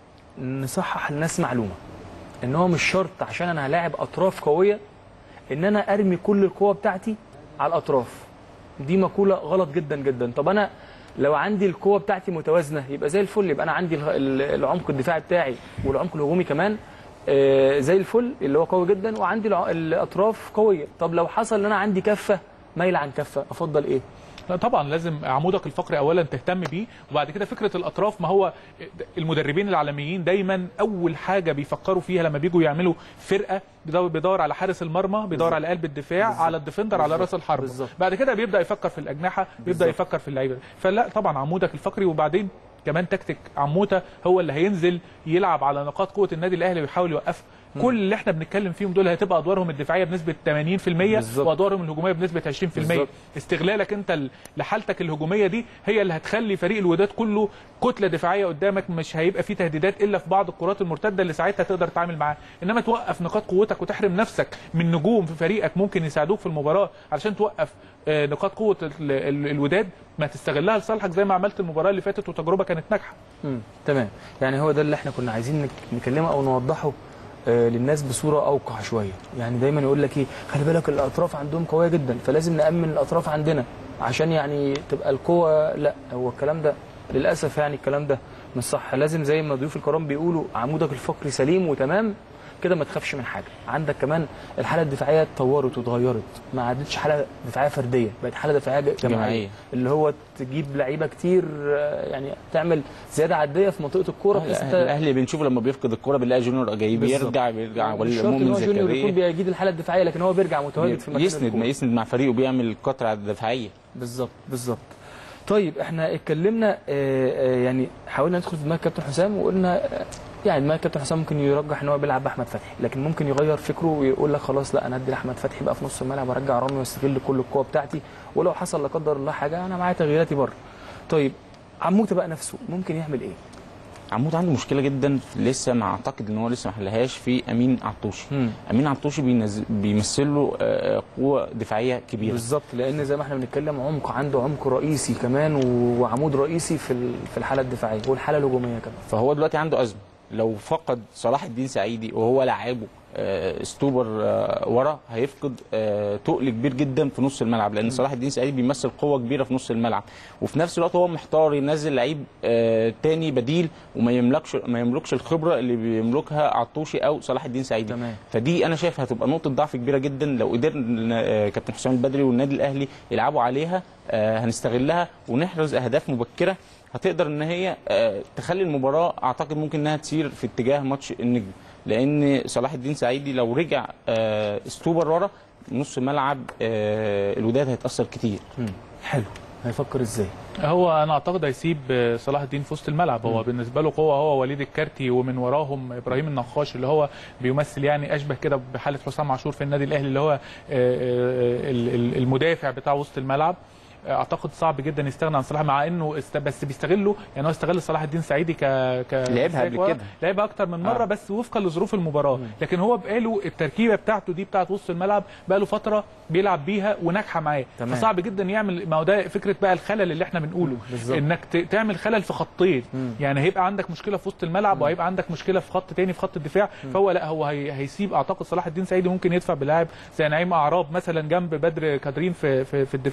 نصحح للناس معلومه ان هو مش شرط عشان انا هلاعب اطراف قويه ان انا ارمي كل القوه بتاعتي على الاطراف دي مقوله غلط جدا جدا طب انا لو عندي القوه بتاعتي متوازنه يبقى زي الفل يبقى انا عندي الغ- ال- العمق الدفاعي بتاعي والعمق الهجومي كمان آه، زي الفل اللي هو قوي جدا وعندي الع- الاطراف قويه طب لو حصل ان انا عندي كفه مايله عن كفه افضل ايه لا طبعا لازم عمودك الفقري اولا تهتم بيه وبعد كده فكره الاطراف ما هو المدربين العالميين دايما اول حاجه بيفكروا فيها لما بيجوا يعملوا فرقه بيدور, بيدور على حارس المرمى بيدور على قلب الدفاع بالظبط. على الديفندر على راس الحرب بالظبط. بعد كده بيبدا يفكر في الاجنحه بيبدا بالظبط. يفكر في اللعيبه فلا طبعا عمودك الفقري وبعدين كمان تكتيك عموته هو اللي هينزل يلعب على نقاط قوه النادي الاهلي ويحاول يوقفها كل اللي احنا بنتكلم فيهم دول هتبقى ادوارهم الدفاعيه بنسبه 80% بالظبط. وادوارهم الهجوميه بنسبه 20% بالظبط. استغلالك انت ل- لحالتك الهجوميه دي هي اللي هتخلي فريق الوداد كله كتله دفاعيه قدامك مش هيبقى فيه تهديدات الا في بعض الكرات المرتده اللي ساعتها تقدر تتعامل معاها انما توقف نقاط قوتك وتحرم نفسك من نجوم في فريقك ممكن يساعدوك في المباراه علشان توقف آه، نقاط قوه ال- ال- الوداد ما تستغلها لصالحك زي ما عملت المباراه اللي فاتت وتجربه كانت ناجحه مم. تمام يعني هو ده اللي احنا كنا عايزين نك- نكلمه او نوضحه آه، للناس بصوره اوقع شويه يعني دايما يقول لك ايه خلي بالك الاطراف عندهم قويه جدا فلازم نامن الاطراف عندنا عشان يعني تبقى القوه لا هو الكلام ده للاسف يعني الكلام ده مش صح لازم زي ما ضيوف الكرام بيقولوا عمودك الفقري سليم وتمام كده ما تخافش من حاجه عندك كمان الحاله الدفاعيه اتطورت واتغيرت ما عادتش حاله دفاعيه فرديه بقت حاله دفاعيه جماعيه جماعية. اللي هو تجيب لعيبه كتير آه، يعني تعمل زياده عديه في منطقه الكوره بحيث انت الاهلي بنشوف لما بيفقد الكرة بنلاقي جونيور جاي بالظبط. بيرجع بيرجع مش وليد شرط ان مؤمن هو جونيور يكون زكريا بيجيد الحاله الدفاعيه لكن هو بيرجع متواجد في مكان يسند ما الكورة. يسند مع فريقه بيعمل قطرة دفاعية بالظبط بالظبط طيب احنا اتكلمنا آه، آه، يعني حاولنا ندخل في دماغ كابتن حسام وقلنا آه، يعني دماغ كابتن حسام ممكن يرجح ان هو بيلعب باحمد فتحي لكن ممكن يغير فكره ويقول لك خلاص لا انا ادي لاحمد فتحي بقى في نص الملعب وارجع رامي واستغل كل القوه بتاعتي ولو حصل لا قدر الله حاجه انا معايا تغييراتي بره طيب عموته بقى نفسه ممكن يعمل ايه؟ عمود عنده مشكلة جدا لسه ما اعتقد ان هو لسه ما حلهاش في امين عطوشي مم. امين عطوشي بينزل بيمثل له آه، قوة دفاعية كبيرة بالظبط لان زي ما احنا بنتكلم عمق عنده عمق رئيسي كمان و- وعمود رئيسي في ال- في الحاله الدفاعيه والحاله الهجوميه كمان فهو دلوقتي عنده ازمه لو فقد صلاح الدين سعيدي وهو لاعبه آه، ستوبر آه، ورا هيفقد آه، تقل كبير جدا في نص الملعب لان صلاح الدين سعيدي بيمثل قوه كبيره في نص الملعب وفي نفس الوقت هو محتار ينزل لعيب آه، تاني بديل وما يملكش ما يملكش الخبره اللي بيملكها عطوشي او صلاح الدين سعيدي تمام. فدي انا شايف هتبقى نقطه ضعف كبيره جدا لو قدرنا آه، كابتن حسام البدري والنادي الاهلي يلعبوا عليها آه، هنستغلها ونحرز اهداف مبكره هتقدر ان هي آه، تخلي المباراه اعتقد ممكن انها تسير في اتجاه ماتش النجم لان صلاح الدين سعيدي لو رجع آه، استوبر ورا نص ملعب آه، الوداد هيتاثر كتير مم. حلو هيفكر ازاي؟ هو انا اعتقد هيسيب آه، صلاح الدين في وسط الملعب هو بالنسبه له قوه هو وليد الكارتي ومن وراهم ابراهيم النقاش اللي هو بيمثل يعني اشبه كده بحاله حسام عاشور في النادي الاهلي اللي هو آه، آه، ال- ال- المدافع بتاع وسط الملعب اعتقد صعب جدا يستغنى عن صلاح مع انه است... بس بيستغله يعني هو استغل صلاح الدين سعيدي ك ك لعبها قبل كده. لعبها اكتر من مره آه. آه. بس وفقا لظروف المباراه لكن هو بقاله التركيبه بتاعته دي بتاعت وسط الملعب بقاله فتره بيلعب بيها وناجحه معاه تمام. فصعب جدا يعمل ما هو ده فكره بقى الخلل اللي احنا بنقوله بالظبط. انك ت- تعمل خلل في خطين مم. يعني هيبقى عندك مشكله في وسط الملعب وهيبقى عندك مشكله في خط تاني في خط الدفاع فهو لا هو هي هيسيب اعتقد صلاح الدين سعيدي ممكن يدفع بلاعب زي نعيم اعراب مثلا جنب بدر كادرين في في, في الدفاع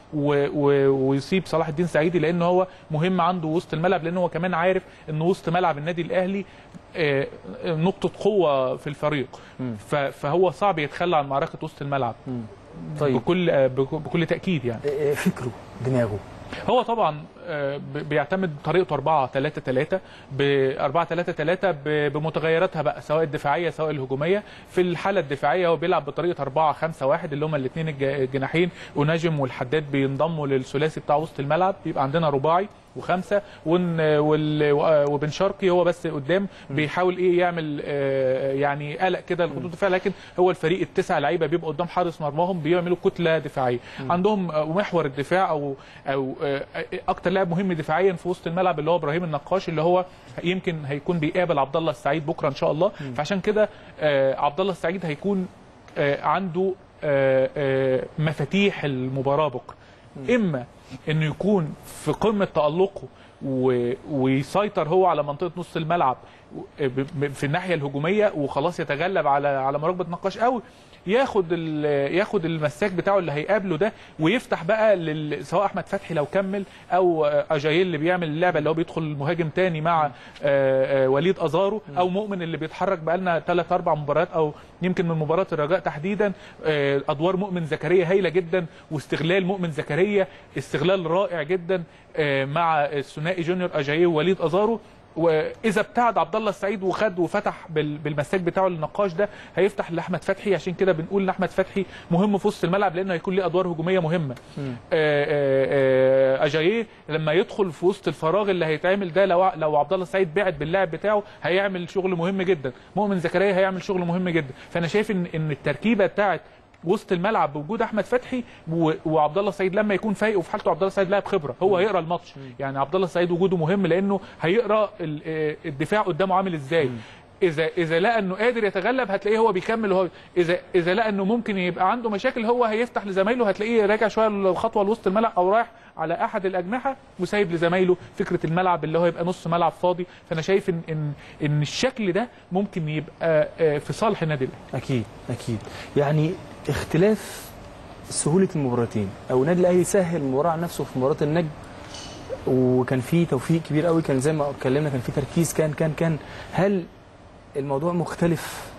و- و- ويسيب صلاح الدين سعيدي لان هو مهم عنده وسط الملعب لان هو كمان عارف ان وسط ملعب النادي الاهلي آه، نقطه قوه في الفريق ف- فهو صعب يتخلى عن معركه وسط الملعب طيب بكل آه، بك- بكل تاكيد يعني آه، فكره دماغه هو طبعا آه، ب- بيعتمد طريقته 4 3 3 ب 4 3 3 ب- بمتغيراتها بقى سواء الدفاعيه سواء الهجوميه في الحاله الدفاعيه هو بيلعب بطريقه 4 5 1 اللي هم الاثنين الجناحين ونجم والحداد بينضموا للثلاثي بتاع وسط الملعب يبقى عندنا رباعي وخمسه ون وال- وبن شرقي هو بس قدام بيحاول ايه يعمل آه، يعني قلق كده لخطوط الدفاع لكن هو الفريق التسع لعيبه بيبقى قدام حارس مرماهم بيعملوا كتله دفاعيه عندهم آه، محور الدفاع او او آه، اكتر لاعب مهم دفاعيا في وسط الملعب اللي هو ابراهيم النقاش اللي هو يمكن هيكون بيقابل عبد الله السعيد بكره ان شاء الله فعشان كده آه، عبد الله السعيد هيكون آه، عنده آه، آه، مفاتيح المباراه بكره اما انه يكون في قمه تالقه و- ويسيطر هو على منطقه نص الملعب و- ب- ب- في الناحيه الهجوميه وخلاص يتغلب على على مراقبه نقاش قوي ياخد ال- ياخد المساك بتاعه اللي هيقابله ده ويفتح بقى لل... سواء احمد فتحي لو كمل او آه، اجايل اللي بيعمل اللعبه اللي هو بيدخل مهاجم تاني مع آه، آه، وليد ازارو او مؤمن اللي بيتحرك بقالنا ثلاث اربع مباريات او يمكن من مباراه الرجاء تحديدا آه، ادوار مؤمن زكريا هايله جدا واستغلال مؤمن زكريا استغلال رائع جدا آه، مع الثنائي جونيور اجاييه ووليد ازارو واذا ابتعد عبد الله السعيد وخد وفتح بال- بالمساك بتاعه للنقاش ده هيفتح لاحمد فتحي عشان كده بنقول ان احمد فتحي مهم في وسط الملعب لانه هيكون ليه ادوار هجوميه مهمه آه، آه، آه، اجاييه لما يدخل في وسط الفراغ اللي هيتعمل ده لو لو عبد الله السعيد بعد باللاعب بتاعه هيعمل شغل مهم جدا مؤمن زكريا هيعمل شغل مهم جدا فانا شايف ان ان التركيبه بتاعت وسط الملعب بوجود احمد فتحي و- وعبد الله السعيد لما يكون فايق وفي حالته عبد الله السعيد لاعب خبره هو هيقرا الماتش يعني عبد الله السعيد وجوده مهم لانه هيقرا ال- آه، الدفاع قدامه عامل ازاي اذا اذا لقى انه قادر يتغلب هتلاقيه هو بيكمل هو اذا اذا لقى انه ممكن يبقى عنده مشاكل هو هيفتح لزمايله هتلاقيه راجع شويه خطوه لوسط الملعب او رايح على احد الاجنحه وسايب لزمايله فكره الملعب اللي هو يبقى نص ملعب فاضي فانا شايف ان ان ان الشكل ده ممكن يبقى آه، في صالح النادي الاهلي اكيد اكيد يعني اختلاف سهوله المباراتين او النادي الاهلي سهل المباراه عن نفسه في مباراه النجم وكان في توفيق كبير قوي كان زي ما اتكلمنا كان في تركيز كان كان كان هل الموضوع مختلف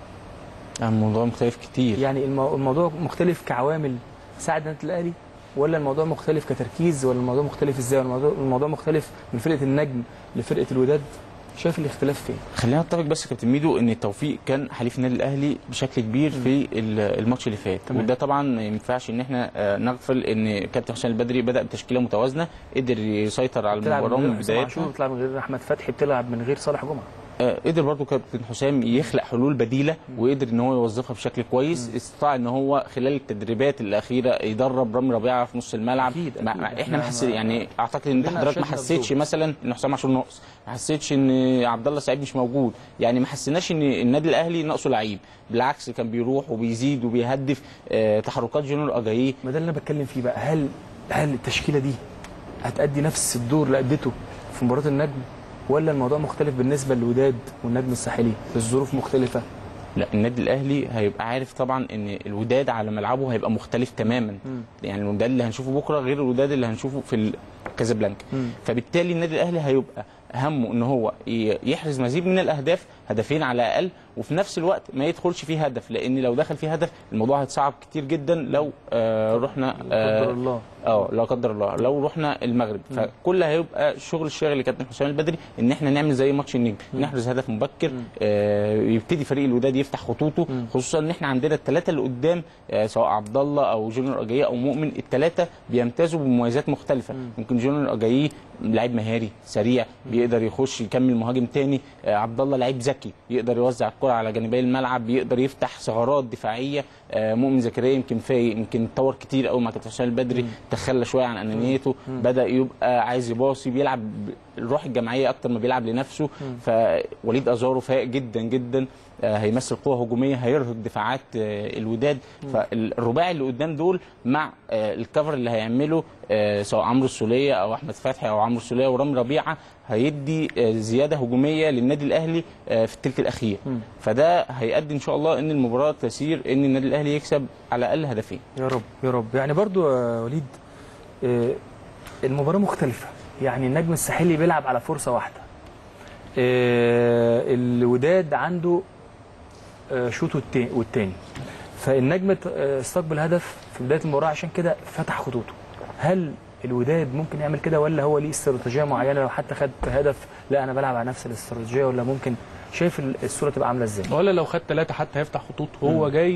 الموضوع مختلف كتير يعني المو- الموضوع مختلف كعوامل ساعد النادي الاهلي ولا الموضوع مختلف كتركيز ولا الموضوع مختلف ازاي ولا الموضوع الموضوع مختلف من فرقه النجم لفرقه الوداد شايف الاختلاف فين خلينا نتفق بس يا كابتن ميدو ان التوفيق كان حليف النادي الاهلي بشكل كبير في ال- الماتش اللي فات تمام. وده طبعا ما ينفعش ان احنا آه، نغفل ان كابتن حسام البدري بدا بتشكيله متوازنه قدر يسيطر على بتلعب المباراه من من غير حسام عاشور بدايتها بتلعب من غير احمد فتحي بتلعب من غير صالح جمعه آه، قدر برضو كابتن حسام يخلق حلول بديله وقدر ان هو يوظفها بشكل كويس استطاع ان هو خلال التدريبات الاخيره يدرب رامي ربيعه في نص الملعب أكيد، ما أكيد. ما احنا ما إحنا- حس يعني اعتقد ان كلنا حضرتك ما شدنا حسيتش الضوء. مثلا ان حسام عاشور ناقص ما حسيتش ان عبد الله السعيد مش موجود يعني ما حسيناش ان النادي الاهلي ناقصه لعيب بالعكس كان بيروح وبيزيد وبيهدف آه، تحركات جونيور اجاييه ما ده اللي انا بتكلم فيه بقى هل هل التشكيله دي هتأدي نفس الدور اللي أدته في مباراه النجم ولا الموضوع مختلف بالنسبه للوداد والنجم الساحلي الظروف مختلفه لا النادي الاهلي هيبقى عارف طبعا ان الوداد على ملعبه هيبقى مختلف تماما يعني الوداد اللي هنشوفه بكره غير الوداد اللي هنشوفه في ال- كازابلانكا مم. فبالتالي النادي الاهلي هيبقى همه ان هو ي- يحرز مزيد من الاهداف هدفين على الاقل وفي نفس الوقت ما يدخلش فيه هدف لان لو دخل فيه هدف الموضوع هيتصعب كتير جدا لو آه رحنا قدر آه الله اه لا قدر الله لو رحنا المغرب فكل هيبقى شغل الشاغل لكابتن حسام البدري ان احنا نعمل زي ماتش النجم نحرز هدف مبكر آه يبتدي فريق الوداد يفتح خطوطه خصوصا ان احنا عندنا الثلاثه اللي قدام آه سواء عبد الله او جونيور اجاييه او مؤمن الثلاثه بيمتازوا بمميزات مختلفه ممكن جونيور اجاييه لعيب مهاري سريع بيقدر يخش يكمل مهاجم تاني آه عبد الله لعيب ذكي يقدر يوزع الكره على جانبي الملعب بيقدر يفتح ثغرات دفاعيه آه مؤمن زكريا يمكن فايق يمكن اتطور كتير قوي مع كابتن حسام البدري تخلى شويه عن انانيته بدا يبقى عايز يباصي بيلعب الروح الجماعيه اكتر ما بيلعب لنفسه فوليد ازارو فايق جدا جدا آه، هيمثل قوه هجوميه هيرهق دفاعات آه، الوداد فالرباعي اللي قدام دول مع آه، الكفر اللي هيعمله آه، سواء عمرو السوليه او احمد فتحي او عمرو السوليه ورامي ربيعه هيدي آه، زياده هجوميه للنادي الاهلي آه، في الثلث الاخير فده هيؤدي ان شاء الله ان المباراه تسير ان النادي الاهلي يكسب على الاقل هدفين يا رب يا رب يعني برضو يا وليد آه، المباراه مختلفه يعني النجم الساحلي بيلعب على فرصه واحده آه، الوداد عنده آه، شوط والتا- والتاني فالنجم ت- آه، استقبل هدف في بدايه المباراه عشان كده فتح خطوطه هل الوداد ممكن يعمل كده ولا هو ليه استراتيجيه معينه لو حتى خد هدف لا انا بلعب على نفس الاستراتيجيه ولا ممكن شايف ال- الصوره تبقى عامله ازاي ولا لو خد ثلاثة حتى هيفتح خطوط هو جاي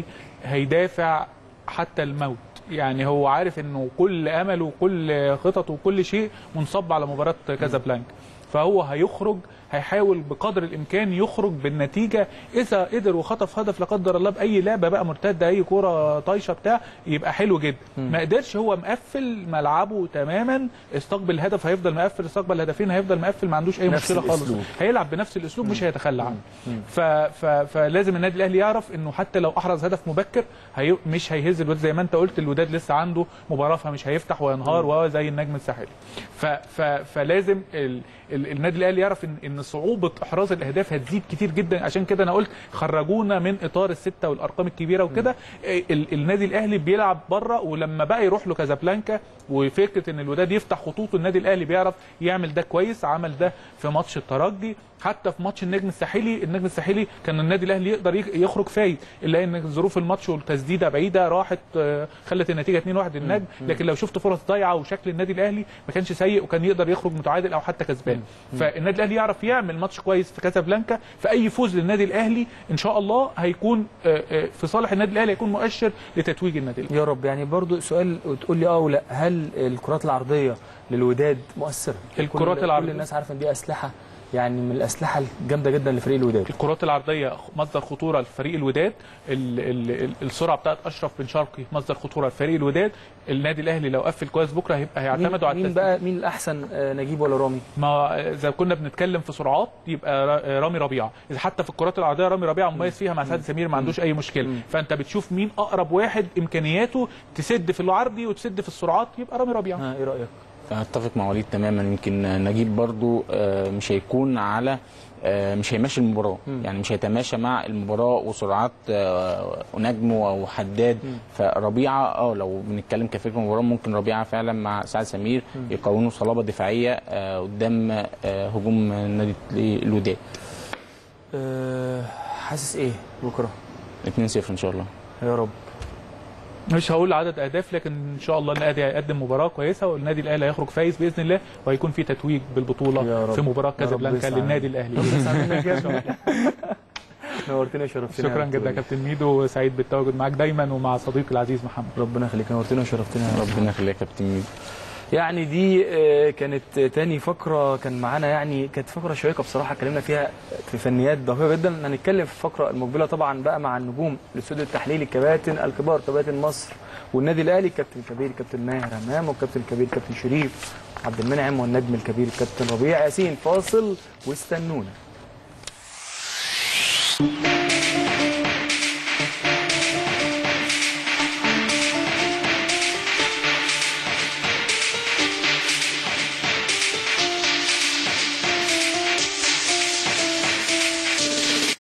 هيدافع حتى الموت يعني هو عارف انه كل امله وكل خططه وكل شيء منصب على مباراة كازابلانكا فهو هيخرج هيحاول بقدر الامكان يخرج بالنتيجه اذا قدر وخطف هدف لا قدر الله باي لعبه بقى مرتده اي كوره طايشه بتاع يبقى حلو جدا ما قدرش هو مقفل ملعبه تماما استقبل هدف هيفضل مقفل استقبل هدفين هيفضل مقفل ما عندوش اي نفس مشكله خالص الأسلوب. هيلعب بنفس الاسلوب مش هيتخلى عنه ف... ف... فلازم النادي الاهلي يعرف انه حتى لو احرز هدف مبكر هي... مش هيهز الوداد زي ما انت قلت الوداد لسه عنده مباراه فمش هيفتح وينهار وهو زي النجم الساحلي ف... ف... فلازم ال... ال... النادي الاهلي يعرف ان ان صعوبه احراز الاهداف هتزيد كتير جدا عشان كده انا قلت خرجونا من اطار السته والارقام الكبيره وكده ال... النادي الاهلي بيلعب بره ولما بقى يروح له كازابلانكا وفكره ان الوداد يفتح خطوطه النادي الاهلي بيعرف يعمل ده كويس عمل ده في ماتش الترجي حتى في ماتش النجم الساحلي النجم الساحلي كان النادي الاهلي يقدر يخ- يخرج فايز الا ان ظروف الماتش والتسديده بعيده راحت آه، خلت النتيجه 2-1 للنجم لكن لو شفت فرص ضايعه وشكل النادي الاهلي ما كانش سيء وكان يقدر يخرج متعادل او حتى كسبان فالنادي الاهلي يعرف يعمل ماتش كويس في كازابلانكا فاي فوز للنادي الاهلي ان شاء الله هيكون آه، آه، في صالح النادي الاهلي هيكون مؤشر لتتويج النادي الاهلي يا رب يعني برضو سؤال وتقول لي اه ولا هل الكرات العرضيه للوداد مؤثره الكرات كل العرضية. كل الناس عارفه ان دي اسلحه يعني من الاسلحه الجامده جدا لفريق الوداد الكرات العرضيه مصدر خطوره لفريق الوداد ال ال ال السرعه بتاعت اشرف بن شرقي مصدر خطوره لفريق الوداد النادي الاهلي لو قفل كويس بكره هيبقى هيعتمدوا على مين, مين التسديد بقى مين الاحسن آه، نجيب ولا رامي ما اذا كنا بنتكلم في سرعات يبقى را- رامي ربيعه اذا حتى في الكرات العرضيه رامي ربيعه مميز فيها مع سعد سمير ما عندوش اي مشكله فانت بتشوف مين اقرب واحد امكانياته تسد في العرضي وتسد في السرعات يبقى رامي ربيعه ها ايه رايك اتفق مع وليد تماما يمكن نجيب برضو آه، مش هيكون على آه، مش هيمشي المباراه يعني مش هيتماشى مع المباراه وسرعات آه، ونجم وحداد فربيعه اه لو بنتكلم كفكره مباراه ممكن ربيعه فعلا مع سعد سمير يكونوا صلابه دفاعيه آه، قدام آه، هجوم نادي الوداد أه حاسس ايه بكره 2-0 ان شاء الله يا رب مش هقول عدد اهداف لكن ان شاء الله النادي هيقدم مباراه كويسه والنادي الاهلي هيخرج فايز باذن الله وهيكون في تتويج يا بالبطوله رب. في مباراه يا رب كازابلانكا يسعدك. للنادي الاهلي نورتنا وشرفتنا شكرا يا جدا يا دكتور. كابتن ميدو وسعيد بالتواجد معاك دايما ومع صديقي العزيز محمد ربنا يخليك نورتنا وشرفتنا يا رب. ربنا يخليك يا كابتن ميدو يعني دي آه، كانت تاني فقرة كان معانا يعني كانت فقرة شيقة بصراحة اتكلمنا فيها في فنيات دقيقة جدا هنتكلم في الفقرة المقبلة طبعا بقى مع النجوم الاستوديو التحليلي الكباتن الكبار كباتن مصر والنادي الأهلي الكابتن الكبير كابتن ماهر همام والكابتن الكبير كابتن شريف عبد المنعم والنجم الكبير كابتن ربيع ياسين فاصل واستنونا